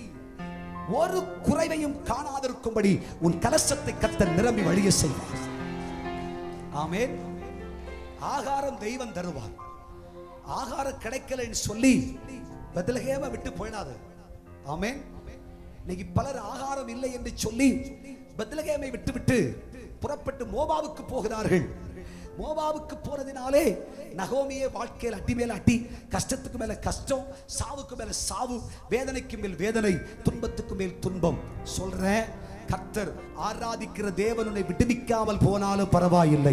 ஒரு குறைவையும் காணாதிருக்கும்படி உன் கலசத்தை கத்த நிரம்பி வழிய செய்வார் ஆமேன் ஆகாரம் தெய்வம் தருவார் ஆகாரம் கிடைக்கலன்னு சொல்லி பதிலகேம விட்டு போயிடாது ஆமேன் இன்னைக்கு பலர் ஆகாரம் இல்லை என்று சொல்லி பெத்லகேமை விட்டுவிட்டு புறப்பட்டு மோபாவுக்கு போகிறார்கள் மோபாவுக்கு போனதினாலே நகோமியே வாழ்க்கையில் அடி மேல அடி கஷ்டத்துக்கு மேல கஷ்டம் சாவுக்கு மேல சாவு வேதனைக்கு மேல் வேதனை துன்பத்துக்கு மேல் துன்பம் சொல்றேன் கர்த்தர் ஆராதிக்கிற தேவன் உன்னை விடுவிக்காமல் போனாலும் பரவாயில்லை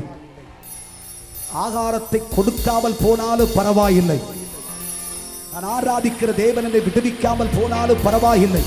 ஆகாரத்தை கொடுக்காமல் போனாலும் பரவாயில்லை நான் ஆராதிக்கிற தேவன் என்னை விடுவிக்காமல் போனாலும் பரவாயில்லை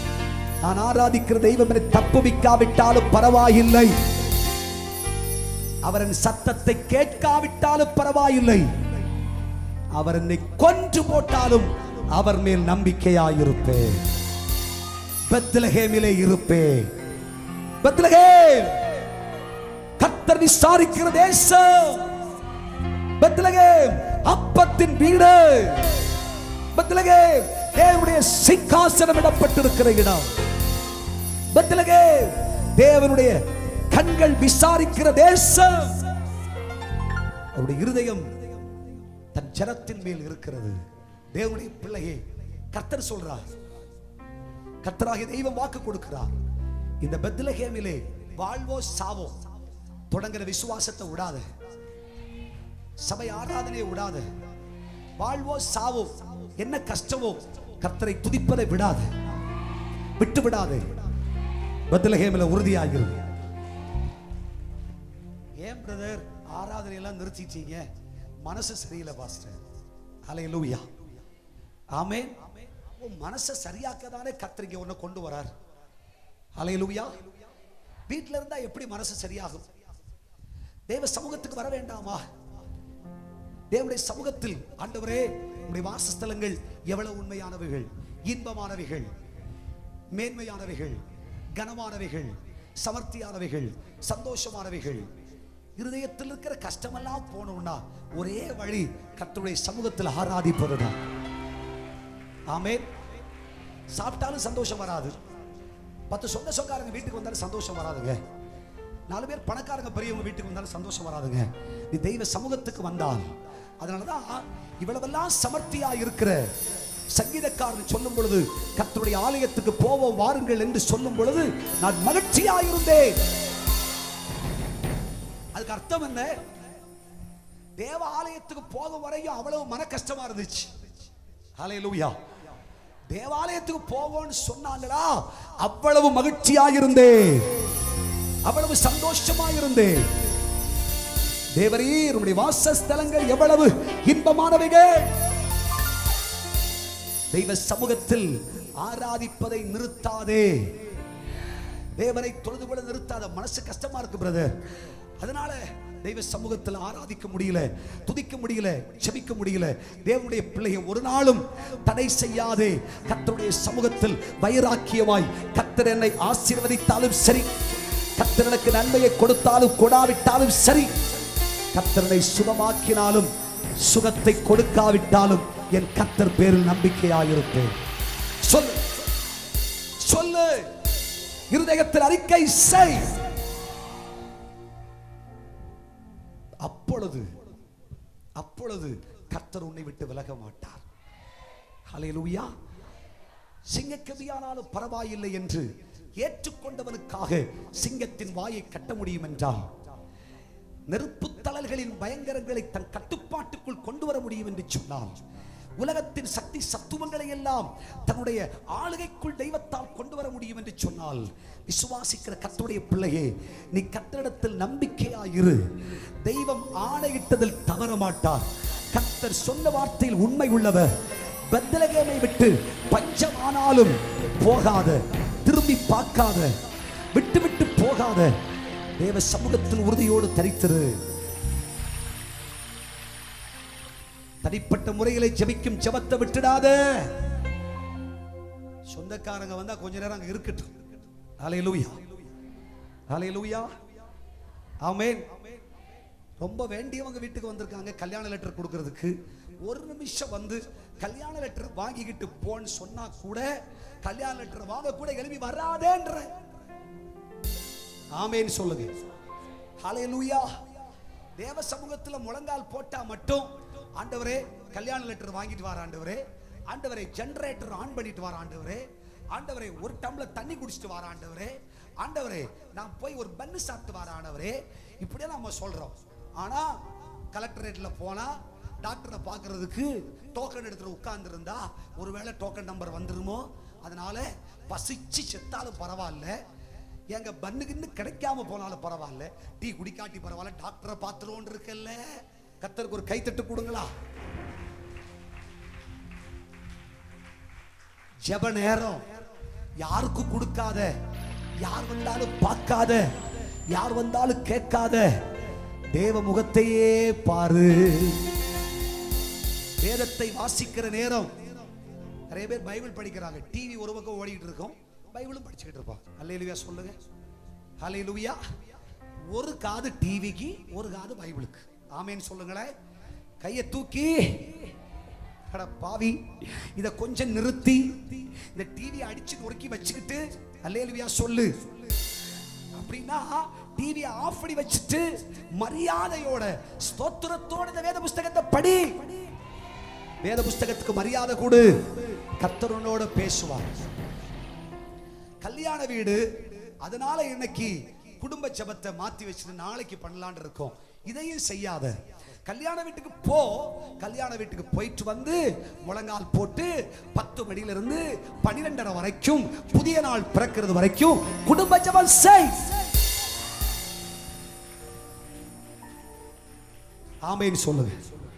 நான் ஆராதிக்கிற தெய்வம் என்னை தப்புவிக்காவிட்டாலும் பரவாயில்லை அவரின் சத்தத்தை கேட்காவிட்டாலும் பரவாயில்லை அவர் என்னை கொன்று போட்டாலும் அவர் மேல் நம்பிக்கையாயிருப்பேன் பெத்லகேமிலே இருப்பேன் பெத்லகேம் கர்த்தர் விசாரிக்கிற தேசம் பெத்லகேம் அப்பத்தின் வீடு பெத்லகேம் தேவனுடைய சிங்காசனம் இடப்பட்டிருக்கிற இடம் பெத்லகேம் தேவனுடைய கண்கள் விசாரிக்கிற தேசம் அவருடைய இருதயம் தன் ஜனத்தின் மேல் இருக்கிறது தேவனுடைய பிள்ளையே கர்த்தர் சொல்றார் கர்த்தராகிய தெய்வம் வாக்கு கொடுக்கிறார் இந்த பெத்லகேமிலே வாழ்வோ சாவோ தொடங்குற விசுவாசத்தை விடாத சபை ஆராதனையை விடாத வாழ்வோ சாவோ என்ன கஷ்டமோ கர்த்தரை துதிப்பதை விடாத விட்டு விடாதே பெத்லகேமில் உறுதியாகிரு ஏன் பிரதர் ஆராதனை எல்லாம் நிறுத்திட்டீங்க மனசு சரியில்லை பாஸ்டர் ஹalleluya ஆமென் உன் மனசை சரியாக்க தானே கர்த்தர் உன்னை கொண்டு வரார் ஹalleluya வீட்ல இருந்தா எப்படி மனசு சரியாகும் தேவ சமூகத்துக்கு வர வேண்டாமா தேவனுடைய சமூகத்தில் ஆண்டவரே உடைய வாசஸ்தலங்கள் எவ்வளவு உண்மையானவைகள் இன்பமானவைகள் மேன்மையானவைகள் கனமானவைகள் சமர்த்தியானவைகள் சந்தோஷமானவைகள் இருதயத்தில் இருக்கிற கஷ்டமெல்லாம் போகணும்னா ஒரே வழி கர்த்தருடைய சமூகத்தில் ஆராதிப்பதுதான் ஆமென் சாப்பிட்டாலும் சந்தோஷம் வராது பத்து சொந்த சொக்காரங்க வீட்டுக்கு வந்தாலும் சந்தோஷம் வராதுங்க நாலு பேர் பணக்காரங்க பெரியவங்க வீட்டுக்கு வந்தாலும் சந்தோஷம் வராதுங்க நீ தெய்வ சமூகத்துக்கு வந்தால் அதனாலதான் இவ்வளவெல்லாம் சமர்த்தியா இருக்கிற சங்கீதக்காரன் சொல்லும் பொழுது கர்த்தருடைய ஆலயத்துக்கு போவோம் வாருங்கள் என்று சொல்லும் பொழுது நான் மகிழ்ச்சியா இருந்தேன் அதுக்கு அர்த்தம் என்ன தேவ ஆலயத்துக்கு போகும் வரையும் அவ்வளவு மன கஷ்டமா இருந்துச்சு ஹalleluya தேவாலயத்துக்கு போவோம்னு சொன்னாங்களா அவ்வளவு மகிழ்ச்சியா இருந்தேன் அவ்வளவு சந்தோஷமா இருந்தேன் தேவரீர் உம்முடைய வாசஸ்தலங்கள் எவ்வளவு இன்பமானவைகள் தெய்வ சமூகத்தில் ஆராதிப்பதை நிறுத்தாதே தேவனை தொழுது கூட நிறுத்தாத மனசு கஷ்டமா இருக்கு பிரதர் அதனால தெய்வ சமூகத்தில் ஆராதிக்க முடியல துதிக்க முடியல செபிக்க முடியல தேவனுடைய பிள்ளையை ஒரு நாளும் தடை செய்யாதே கர்த்தருடைய சமூகத்தில் வைராக்கியமாய் கர்த்தர் என்னை ஆசீர்வதித்தாலும் சரி கர்த்தர் எனக்கு நன்மையை கொடுத்தாலும் கொடாவிட்டாலும் சரி கர்த்தரனை சுகமாக்கினாலும் சுகத்தை கொடுக்காவிட்டாலும் என் கர்த்தர் பேரில் நம்பிக்கையாயிருப்பேன் சொல்லு சொல்லு இருதயத்தில் அறிக்கை செய் அப்பொழுது அப்பொழுது கர்த்தர் உன்னை விட்டு விலக மாட்டார் ஹalleluya சிங்கக்கவியானாலும் பரவாயில்லை என்று ஏற்றுக்கொண்டவனுக்காக சிங்கத்தின் வாயை கட்ட முடியும் என்றால் நெருப்புத் தழல்களின் பயங்கரங்களை தன் கட்டுப்பாட்டுக்குள் கொண்டு வர முடியும் என்று சொன்னால் உலகத்தின் சக்தி சத்துவங்களை எல்லாம் தன்னுடைய ஆளுகைக்குள் தெய்வத்தால் கொண்டு வர முடியும் என்று சொன்னால் விசுவாசிக்கிற கர்த்தருடைய பிள்ளையே நீ கர்த்தரிடத்தில் நம்பிக்கையாயிரு தெய்வம் ஆணையிட்டதில் தவற மாட்டார் கர்த்தர் சொன்ன வார்த்தையில் உண்மை உள்ளவர் பெத்லகேமை விட்டு பஞ்சமானாலும் போகாத திரும்பி பார்க்காத விட்டு விட்டு போகாத தேவ சமூகத்தில் உறுதியோடு தரித்திரு தனிப்பட்ட முறையிலே ஜெபிக்கும் ஜெபத்தை விட்டுடாத சொந்தக்காரங்க வந்தா கொஞ்ச நேரம் அங்க இருக்கட்டும் ஹalleluya ஹalleluya ஆமென் ரொம்ப வேண்டியவங்க வீட்டுக்கு வந்திருக்காங்க கல்யாண லெட்டர் கொடுக்கறதுக்கு ஒரு நிமிஷம் வந்து கல்யாண லெட்டர் வாங்கிக்கிட்டு போன்னு சொன்னா கூட கல்யாண லெட்டர் வாங்க கூட எழுப்பி வராதேன்ற ஆமேன்னு சொல்லுங்க ஹalleluya தேவ சமூகத்துல முழங்கால் போட்டா மட்டும் ஆண்டவரே கல்யாண லெட்டர் வாங்கிட்டு வர ஆண்டவரே ஆண்டவரே ஜெனரேட்டர் ஆன் பண்ணிட்டு வர ஆண்டவரே ஆண்டவரே ஒரு டம்ளர் தண்ணி குடிச்சிட்டு வர ஆண்டவரே ஆண்டவரே நான் போய் ஒரு பன்னு சாப்பிட்டு வர ஆண்டவரே இப்படியே நம்ம சொல்றோம் ஆனா கலெக்டரேட்ல போனா டாக்டரை பார்க்கறதுக்கு டோக்கன் எடுத்துட்டு உட்கார்ந்து இருந்தா ஒருவேளை டோக்கன் நம்பர் வந்துருமோ அதனால பசிச்சு செத்தாலும் பரவாயில்ல எங்க பன்னுக்குன்னு கிடைக்காம போனாலும் பரவாயில்ல டீ குடிக்காட்டி பரவாயில்ல டாக்டரை பார்த்துருவோன்னு இருக்கல்ல கத்தருக்கு ஒரு கைத்தட்டு கொடுங்களா ஜெப நேரம் யாருக்கும் கொடுக்காத யார் வந்தாலும் பார்க்காத யார் வந்தாலும் கேட்காத தேவ முகத்தையே பாரு வேதத்தை வாசிக்கிற நேரம் நிறைய பேர் பைபிள் படிக்கிறாங்க டிவி ஒரு பக்கம் ஓடிட்டு இருக்கோம் பைபிளும் படிச்சுக்கிட்டு இருப்பான் அல்லேலுயா சொல்லுங்க அல்லேலுயா ஒரு காது டிவிக்கு ஒரு காது பைபிளுக்கு ஆமேன்னு சொல்லுங்களேன் கையை தூக்கி அட பாவி இத கொஞ்சம் நிறுத்தி இந்த டிவி அடிச்சு நொறுக்கி வச்சுக்கிட்டு அல்லேலுயா சொல்லு அப்படின்னா டிவியை ஆஃப் பண்ணி வச்சுட்டு மரியாதையோட ஸ்தோத்திரத்தோட இந்த வேத புஸ்தகத்தை படி வேத புஸ்தகத்துக்கு மரியாதை கொடு கர்த்தரனோட பேசுவார் கல்யாண வீடு அதனால இன்னைக்கு குடும்ப ஜெபத்தை மாத்தி வச்சுட்டு நாளைக்கு பண்ணலாம்னு இருக்கோம் இதையும் செய்யாத கல்யாண வீட்டுக்கு போ கல்யாண வீட்டுக்கு போயிட்டு வந்து முழங்கால் போட்டு பத்து மணியில இருந்து பனிரெண்டரை வரைக்கும் புதிய நாள் பிறக்கிறது வரைக்கும் குடும்ப ஜெபம் செய் ஆமைன்னு சொல்லுங்க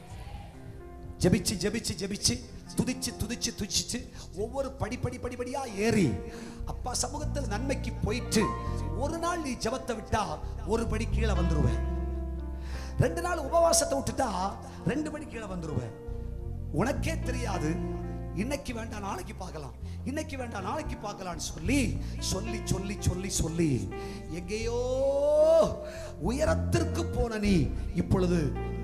ஜெபிச்சு ஜெபிச்சு ஜெபிச்சு துதிச்சு துதிச்சு துதிச்சு ஒவ்வொரு படி படி படிப்படியா ஏறி அப்பா சமூகத்தில் நன்மைக்கு போயிட்டு ஒரு நாள் நீ ஜெபத்தை விட்டா ஒரு படி கீழே வந்துருவேன் ரெண்டு நாள் உபவாசத்தை விட்டுட்டா ரெண்டு படி கீழே வந்துருவேன் உனக்கே தெரியாது இன்னைக்கு வேண்டாம் நாளைக்கு பார்க்கலாம் இன்னைக்கு வேண்டாம் நாளைக்கு பார்க்கலாம்னு சொல்லி சொல்லி சொல்லி சொல்லி சொல்லி எங்கேயோ உயரத்திற்கு போன நீ இப்பொழுது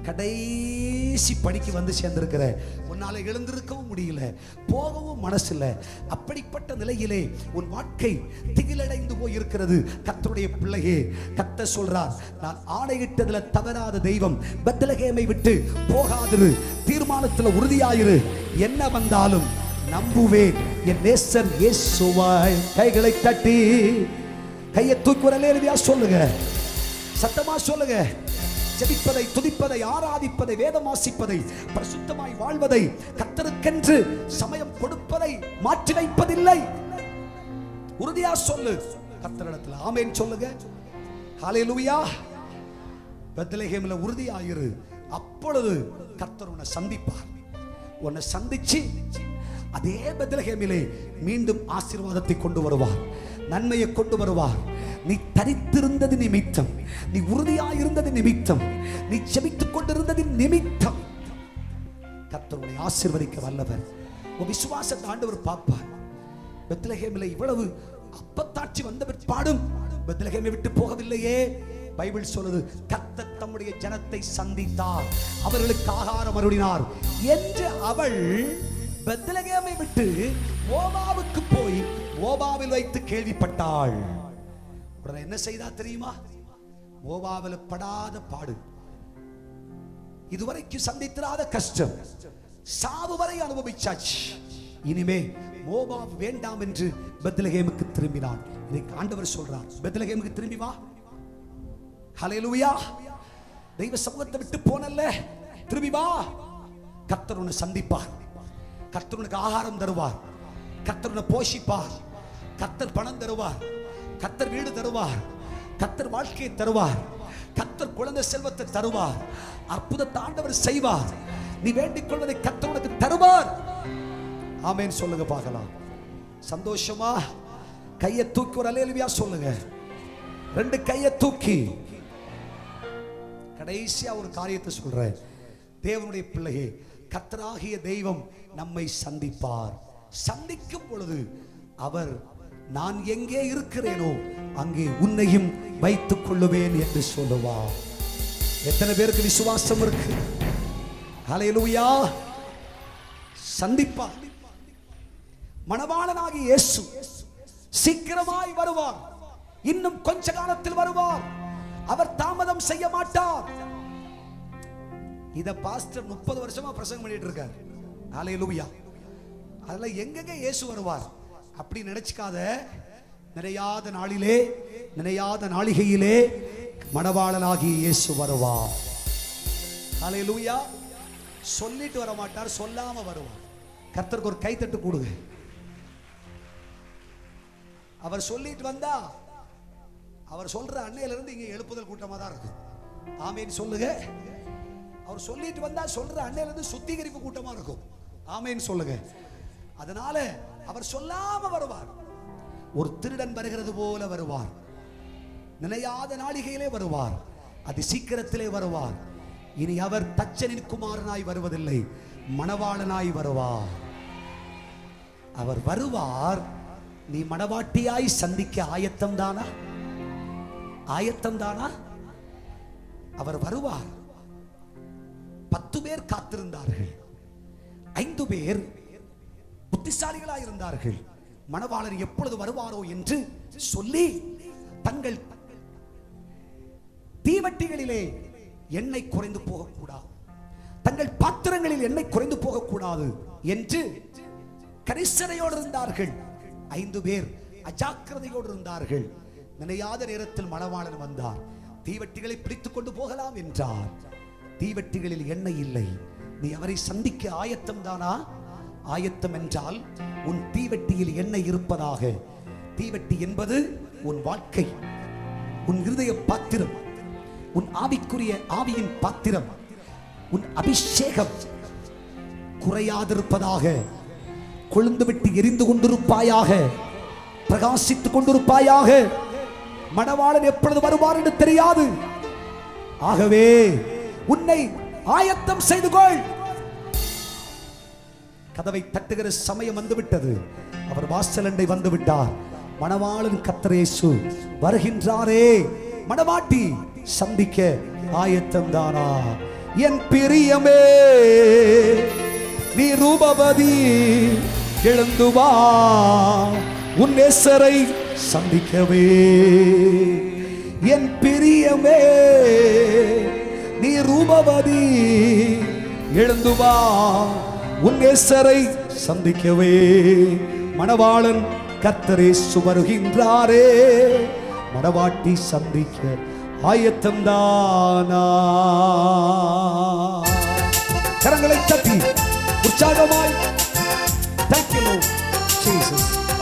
கடைசி படிக்கு வந்து சேர்ந்திருக்கிற உன்னால எழுந்திருக்கவும் முடியல போகவும் மனசு இல்ல அப்படிப்பட்ட நிலையிலே உன் வாழ்க்கை திகிலடைந்து போய் இருக்கிறது கத்தருடைய பிள்ளையே கத்த சொல்றார் நான் ஆணையிட்டதுல தவறாத தெய்வம் பெத்தலகேமை விட்டு போகாதிரு தீர்மானத்துல உறுதியாயிரு என்ன வந்தாலும் நம்புவேன் என் நேசர் இயேசுவாய் கைகளை தட்டி கையை தூக்கி வரலேலுவியா சொல்லுங்க சத்தமா சொல்லுங்க ஜெபிப்பதை துதிப்பதை ஆராதிப்பதை வேதம் வாசிப்பதை பரிசுத்தமாய் வாழ்வதை கத்தருக்கென்று சமயம் கொடுப்பதை மாற்றி வைப்பதில்லை உறுதியா சொல்லு கத்தரிடத்துல ஆமேன் சொல்லுங்க ஹalleluya பெத்லகேமில் உறுதியாயிரு அப்பொழுது கர்த்தர் உன்னை சந்திப்பார் உன்னை சந்திச்சு அதே பெத்லகேமிலே மீண்டும் ஆசீர்வாதத்தை கொண்டு வருவார் நன்மையை கொண்டு வருவார் நீ தரித்திருந்தது நிமித்தம் நீ உறுதியாயிருந்தது நிமித்தம் நீ செபித்துக் கொண்டிருந்ததின் நிமித்தம் கர்த்தர் உன்னை ஆசீர்வதிக்க வல்லவர் உன் விசுவாசத்தை ஆண்டவர் பார்ப்பார் பெத்லகேமில் இவ்வளவு அப்பத்தாட்சி வந்த பிற்பாடும் பெத்லகேமை விட்டு போகவில்லையே பைபிள் சொல்லுது கர்த்தர் தம்முடைய ஜனத்தை சந்தித்தார் அவர்களுக்கு ஆகாரம் அருளினார் என்று அவள் பெத்லகேமை விட்டு ஓபாவுக்கு போய் ஓபாவில் வைத்து கேள்விப்பட்டாள் உடனே என்ன செய்தா தெரியுமா ஓபாவில் படாத பாடு இதுவரைக்கும் சந்தித்திராத கஷ்டம் சாவு வரை அனுபவிச்சாச்சு இனிமே மோபாப் வேண்டாம் என்று பெத்லகேமுக்கு திரும்பினான் இதை ஆண்டவர் சொல்றார் பெத்லகேமுக்கு திரும்பி வா ஹalleluya தெய்வ சமூகத்தை விட்டு போனல்ல திரும்பி வா கர்த்தர் உன்னை சந்திப்பார் கர்த்தர் உனக்கு ஆகாரம் தருவார் கர்த்தர் உன்னை போஷிப்பார் கர்த்தர் பணம் தருவார் கர்த்தர் வீடு தருவார் கர்த்தர் வாழ்க்கையை தருவார் கர்த்தர் குழந்தை செல்வத்தை தருவார் அற்புதத்தை ஆண்டவர் செய்வார் நீ வேண்டிக் கொள்வதை கர்த்தர் உனக்கு தருவார் ஆமென் சொல்லுங்க பார்க்கலாம் சந்தோஷமா கையை தூக்கி ஒரு அலையலுவியா சொல்லுங்க ரெண்டு கையை தூக்கி கடைசியா ஒரு காரியத்தை சொல்றேன் தேவனுடைய பிள்ளையே கத்தராகிய தெய்வம் நம்மை சந்திப்பார் சந்திக்கும் பொழுது அவர் நான் எங்கே இருக்கிறேனோ அங்கே உன்னையும் வைத்துக் கொள்ளுவேன் என்று சொல்லுவார் எத்தனை பேருக்கு விசுவாசம் இருக்கு ஹalleluya சந்திப்பார் மணவாளனாகிய இயேசு சீக்கிரமாய் வருவார் இன்னும் கொஞ்ச காலத்தில் வருவார் அவர் தாமதம் செய்ய மாட்டார் இத பாஸ்டர் முப்பது வருஷமா பிரசங்கம் பண்ணிட்டு இருக்கார் ஹalleluya அதுல எங்கெங்க இயேசு வருவார் அப்படி நினைச்சுக்காத நிறையாத நாளிலே நினையாத நாளிகையிலே மணவாளனாகி இயேசு வருவார் ஹalleluya சொல்லிட்டு வர மாட்டார் சொல்லாம வருவார் கர்த்தருக்கு ஒரு கைத்தட்டு கொடுங்க அவர் சொல்லிட்டு வந்தா அவர் சொல்ற அன்னையில இருந்து இங்க எழுப்புதல் கூட்டமா தான் இருக்கும் ஆமேன்னு சொல்லுங்க அவர் சொல்லிட்டு வந்தா சொல்ற அன்னையில இருந்து சுத்திகரிப்பு கூட்டமா இருக்கும் ஆமேன்னு சொல்லுங்க அதனால அவர் சொல்லாம வருவார் ஒரு திருடன் வருகிறது போல வருவார் நினையாத நாளிகையிலே வருவார் அது சீக்கிரத்திலே வருவார் இனி அவர் தச்சனின் குமாரனாய் வருவதில்லை மணவாளனாய் வருவார் அவர் வருவார் நீ மணவாட்டியாய் சந்திக்க ஆயத்தம் தானா ஆயத்தம் தானா அவர் வருவார் பத்து பேர் காத்திருந்தார்கள் ஐந்து பேர் புத்திசாலிகளாய் இருந்தார்கள் மணவாளர் எப்பொழுது வருவாரோ என்று சொல்லி தங்கள் தீவட்டிகளிலே எண்ணெய் குறைந்து போகக்கூடாது தங்கள் பாத்திரங்களில் எண்ணெய் குறைந்து போகக்கூடாது என்று கரிசனையோடு இருந்தார்கள் ஐந்து பேர் அஜாக்கிரதையோடு இருந்தார்கள் நினையாத நேரத்தில் மணவாளன் வந்தார் தீவட்டிகளை பிடித்துக் கொண்டு போகலாம் என்றார் தீவட்டிகளில் எண்ணெய் இல்லை நீ அவரை சந்திக்க ஆயத்தம் தானா ஆயத்தம் என்றால் உன் தீவட்டியில் எண்ணெய் இருப்பதாக தீவட்டி என்பது உன் வாழ்க்கை உன் இருதய பாத்திரம் உன் ஆவிக்குரிய ஆவியின் பாத்திரம் உன் அபிஷேகம் குறையாதிருப்பதாக கொழுந்து விட்டு எரிந்து கொண்டிருப்பாயாக பிரகாசித்துக் கொண்டிருப்பாயாக மணவாளன் எப்பொழுது வருவார் என்று தெரியாது ஆகவே உன்னை ஆயத்தம் செய்து கொள் கதவை தட்டுகிற சமயம் வந்துவிட்டது அவர் வாசலண்டை வந்து விட்டார் மணவாளன் கத்தரேசு வருகின்றாரே மணவாட்டி சந்திக்க ஆயத்தம் தானா என் பிரியமே நீ ரூபவதி எழுந்து வா உன் நேசரை சந்திக்கவே என் பிரியமே நீ ரூபவதி எழுந்து வா உன் நேசரை சந்திக்கவே மணவாளன் கத்தரே சுவருகின்றாரே மணவாட்டி சந்திக்க ஆயத்தம் தானா கரங்களை தட்டி உற்சாகமாய் Thank you, Lord Jesus.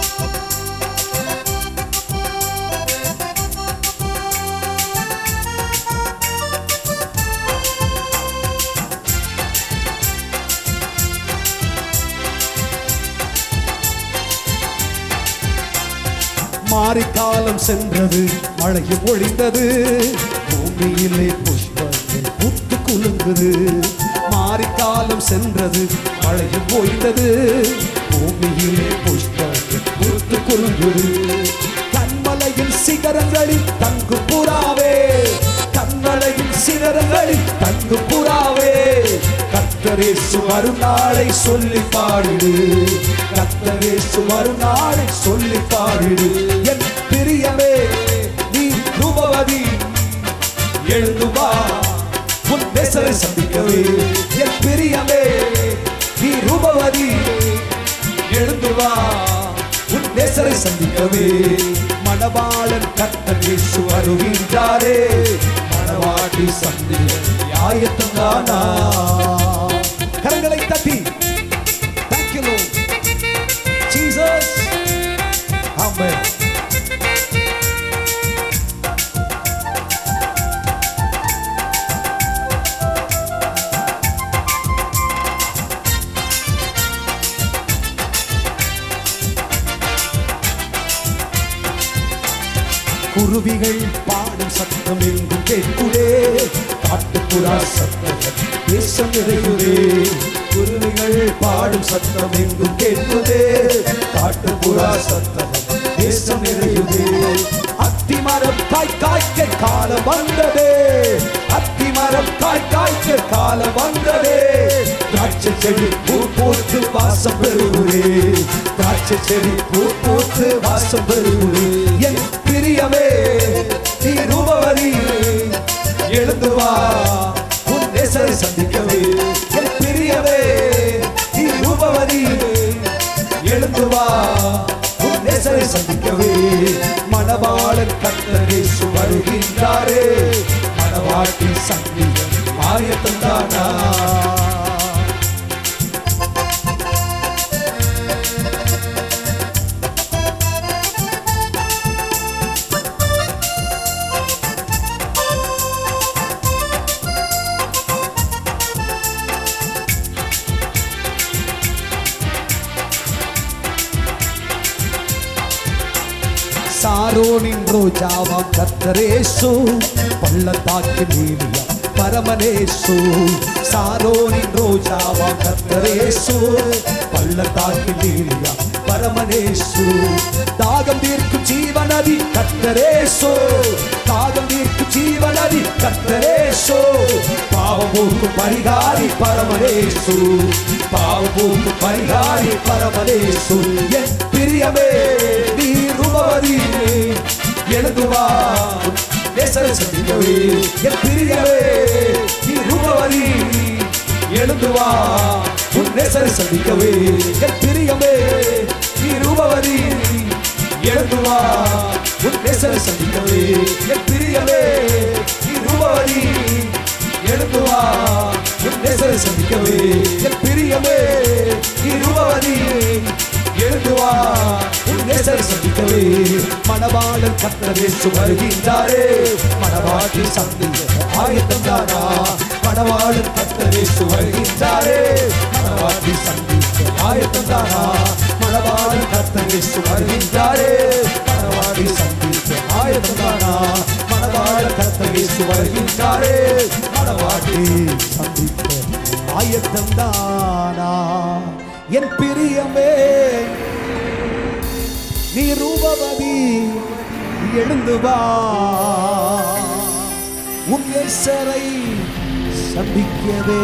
மாரிக்காலம் சென்றது மழையும் ஒழிந்தது பூமியிலே புஷ்பங்கள் புத்து குலுங்குது மாரிக்காலம் சென்றது மழையும் ஒழிந்தது பூமியிலே புஷ்பங்கள் புத்து குலுங்குது கண்மலையில் சிகரங்களில் தங்கு புறாவே கண்மலையில் சிகரங்களில் தங்கு புறாவே கத்தரேசு மறுநாளை சொல்லி பாடிடு கத்தரேசு மறுநாளை சொல்லி பாடிடு என் பிரியமே நீ ரூபவதி எழுந்து வா உன் நேசரை சந்திக்கவே என் பிரியமே நீ ரூபவதி எழுந்து வா உன் நேசரை சந்திக்கவே மணவாளன் கத்தர் இயேசு வருகின்றாரே மணவாட்டி சந்திக்க ஆயத்தம் தானா கரங்களை தட்டி Thank you, Lord. Jesus. Amen. குருவிகள் பாடும் சத்தம் எங்கும் கேட்குதே காட்டுப்புறா சத்தம் தேசம் நிறையுதே குருவிகள் பாடும் சத்தம் எங்கும் கேட்குதே காட்டுப்புறா சத்தம் தேசம் நிறையுதே அத்திமரம் காய் காய்க்க காலம் வந்ததே அத்திமரம் காய் காய்க்க காலம் வந்ததே திராட்சை செடி பூ பூத்து வாசம் பெறுகிறே திராட்சை செடி பூ பூத்து வாசம் பெறுகிறே என் பிரியமே நீ ரூபவதி எழுந்து வா உன் நேசரை சந்திக்கவே என் பிரியமே நீ ரூபவதி எழுந்து வா உன் நேசரை சந்திக்கவே மணவாளன் கத்தரே வருகின்றாரே மணவாட்டி சந்தியம் ஆயத்தம் தானா சார சாரோனின் ரோஜாவாம் கத்தரேசு பள்ளத்தாக்கின் நீலியா பரமனேசு சாரோனின் ரோஜாவாம் கத்தரேசு பள்ளத்தாக்கின் நீலியா பரமனேசு தாகம் தீர்க்கும் ஜீவநதி கத்தரேசு தாகம் தீர்க்கும் ஜீவநதி கத்தரேசு பாவமோக்கு பரிகாரி பரமனேசு பாவமோக்கு பரிகாரி பரமனேசு என் பிரியமே நீ ரூபவதி எழுதுவா நேசர சந்திக்கவே என் பிரியமே நீ ரூபவதி எழுதுவா உன் நேசர சந்திக்கவே என் பிரியமே நீ ரூபவதி எழுதுவா உன் நேசர சந்திக்கவே என் பிரியமே நீ ரூபவதி எழுதுவா உன் நேசர சந்திக்கவே என் பிரியமே நீ ரூபவதி எழுதுவா உன் நேசர சந்திக்கவே மணவாளன் கத்தரேசு வருகின்றாரே மணவாட்டி சந்திக்க ஆயத்தம் தானா மணவாளன் கத்தரேசு வருகின்றாரே மணவாட்டி சந்திக்க ஆயத்தம் தானா மணவாளன் கத்தரேசு வருகின்றாரே மணவாட்டி சந்திக்க ஆயத்தம் தானா மணவாளன் கத்தரேசு வருகின்றாரே மணவாட்டி சந்திக்க ஆயத்தம் தானா என் பிரியமே நீ ரூபவதி எழுந்து வா உன் எசரை சந்திக்கவே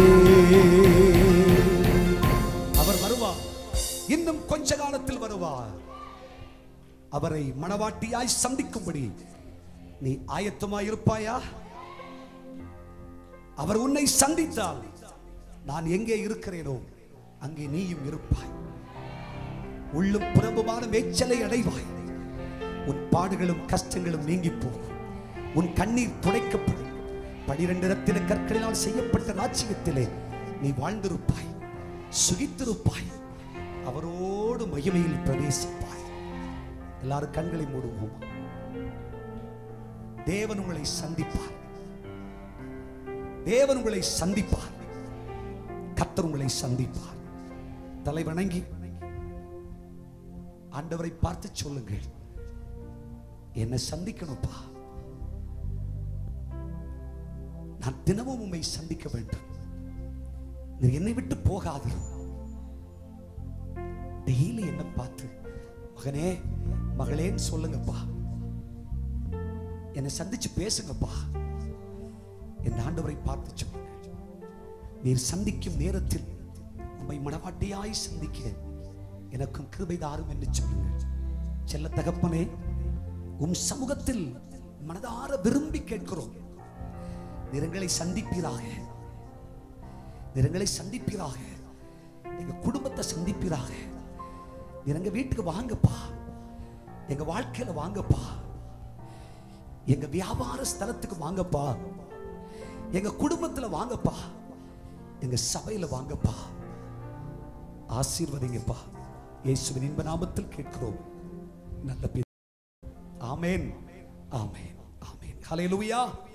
அவர் வருவார் இன்னும் கொஞ்ச காலத்தில் வருவார் அவரை மணவாட்டியாய் சந்திக்கும்படி நீ ஆயத்தமாய் இருப்பாயா அவர் உன்னை சந்தித்தால் நான் எங்கே இருக்கிறேனோ அங்கே நீயும் இருப்பாய் உள்ளும் புறம்புமான மேய்ச்சலை அடைவாய் உன் பாடுகளும் கஷ்டங்களும் நீங்கி போகும் உன் கண்ணீர் துடைக்கப்படும் பனிரெண்டு ரத்தின கற்களினால் செய்யப்பட்ட ராஜ்யத்திலே நீ வாழ்ந்திருப்பாய் சுகித்திருப்பாய் அவரோடு மகிமையில் பிரவேசிப்பாய் எல்லாரும் கண்களை மூடுவோம் தேவன் உங்களை சந்திப்பார் தேவன் உங்களை சந்திப்பார் கர்த்தர் உங்களை சந்திப்பார் தலை வணங்கி ஆண்டவரை பார்த்து சொல்லுங்கள் என்னை சந்திக்கணும்ப்பா நான் தினமும் உம்மை சந்திக்க வேண்டும் நீ என்னை விட்டு போகாது டெய்லி என்ன பார்த்து மகனே மகளேன்னு சொல்லுங்கப்பா என்னை சந்திச்சு பேசுங்கப்பா என் ஆண்டவரை பார்த்து சொல்லுங்க நீர் சந்திக்கும் நேரத்தில் உம்மை மனவாட்டியாய் சந்திக்க எனக்கும் கிருபை தாரும் என்று சொல்லுங்கள் செல்ல தகப்பனே உம் சமூகத்தில் மனதார விரும்பி கேட்கிறோம் நிறங்களை சந்திப்பீராக நிறங்களை சந்திப்பீராக எங்க குடும்பத்தை சந்திப்பீராக எங்க வீட்டுக்கு வாங்கப்பா எங்க வாழ்க்கையில வாங்கப்பா எங்க வியாபார ஸ்தலத்துக்கு வாங்கப்பா எங்க குடும்பத்துல வாங்கப்பா எங்க சபையில வாங்கப்பா ஆசீர்வதிங்கப்பா இயேசுவின் இன்ப நாமத்தில் கேட்கிறோம் நல்ல பிதா. ஆமென் ஆமென் ஆமென் ஹalleluya